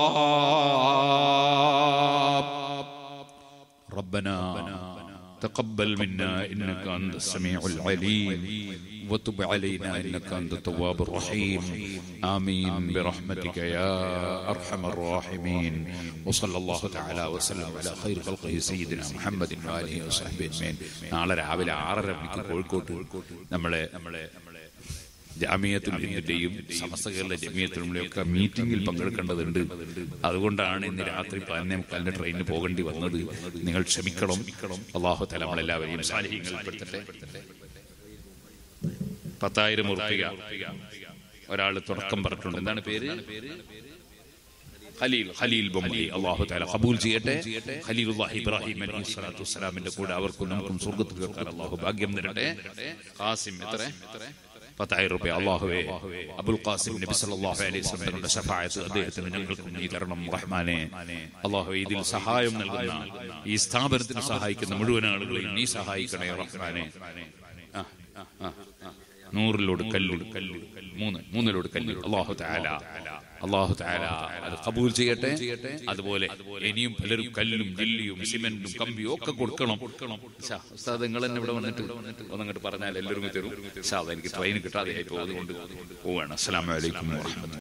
ربنا تقبل منا انك انت السميع العليم وتب علينا انك انت التواب الرحيم امين برحمتك يا ارحم الراحمين وصلى الله تعالى وسلم على خير خلقه سيدنا محمد واله وصحبه اجمعين നാളെ രാവിലെ ആറര മണിക്ക് കോഴിക്കോട്ട് നമ്മളെ നമ്മളെ ജാമിയത്തുൽ ഹിന്ദിന്റെയും സമസ്ത കേരള ജമിയത്തിലും ഒക്കെ മീറ്റിംഗിൽ പങ്കെടുക്കേണ്ടതുണ്ട് അതുകൊണ്ടാണ് ഇന്ന് രാത്രി പതിനെ മുക്കാലിന്റെ ട്രെയിനിന് പോകേണ്ടി വന്നത് നിങ്ങൾ ക്ഷമിക്കണം അള്ളാഹു തല നമ്മളെല്ലാവരെയും സാന്നിധ്യങ്ങളിൽപ്പെടുത്തട്ടെ പത്തായിരം ഉറുപ്പിക ഒരാൾ തുടക്കം പറഞ്ഞിട്ടുണ്ട് എന്താണ് പേര് ഖലീൽ ഖലീൽ ബൊമ്മലി അള്ളാഹു താല കബൂൽ ചെയ്യട്ടെ ഖലീലുല്ലാഹി ഇബ്രാഹിം അലൈഹി സ്വലാത്തു വസ്സലാമിന്റെ കൂടെ അവർക്കും നമുക്കും സ്വർഗത്തിൽ വെക്കാൻ അള്ളാഹു ഭാഗ്യം തരട്ടെ ഖാസിം എത്ര പത്തായിരം രൂപ അള്ളാഹുവേ അബുൽ ഖാസിം നബി സല്ലല്ലാഹു അലൈഹി വസല്ലമയുടെ ശഫായത്ത് അദ്ദേഹത്തിന് ഞങ്ങൾക്കും നീ തരണം റഹ്മാനെ അള്ളാഹു ഇതിൽ സഹായം നൽകുന്ന ഈ സ്ഥാപനത്തിന് സഹായിക്കുന്ന മുഴുവൻ ആളുകളെയും നീ സഹായിക്കണേ റഹ്മാനെ ആ, ആ, ആ, ആ. നൂറിലോട് കല്ല് കല്ല് മൂന്ന് മൂന്നിലോട് കല്ല് അള്ളാഹു താല അള്ളാഹു താല അത് കബൂൽ ചെയ്യട്ടെ അതുപോലെ ഇനിയും പലരും കല്ലും ജില്ലിയും സിമെന്റും കമ്പിയും ഒക്കെ കൊടുക്കണം ഷാ, ഉസ്താദ് നിങ്ങൾ തന്നെ ഇവിടെ വന്നിട്ട് ഒന്നങ്ങോട്ട് പറഞ്ഞാൽ എല്ലാവരും തരും ഷാ, അത് എനിക്ക് ട്രെയിൻ കിട്ടാതെ ആയി പോകും അതുകൊണ്ട് പോവാണ് അസ്സലാമു അലൈക്കും വറഹ്മത്തുള്ളാഹി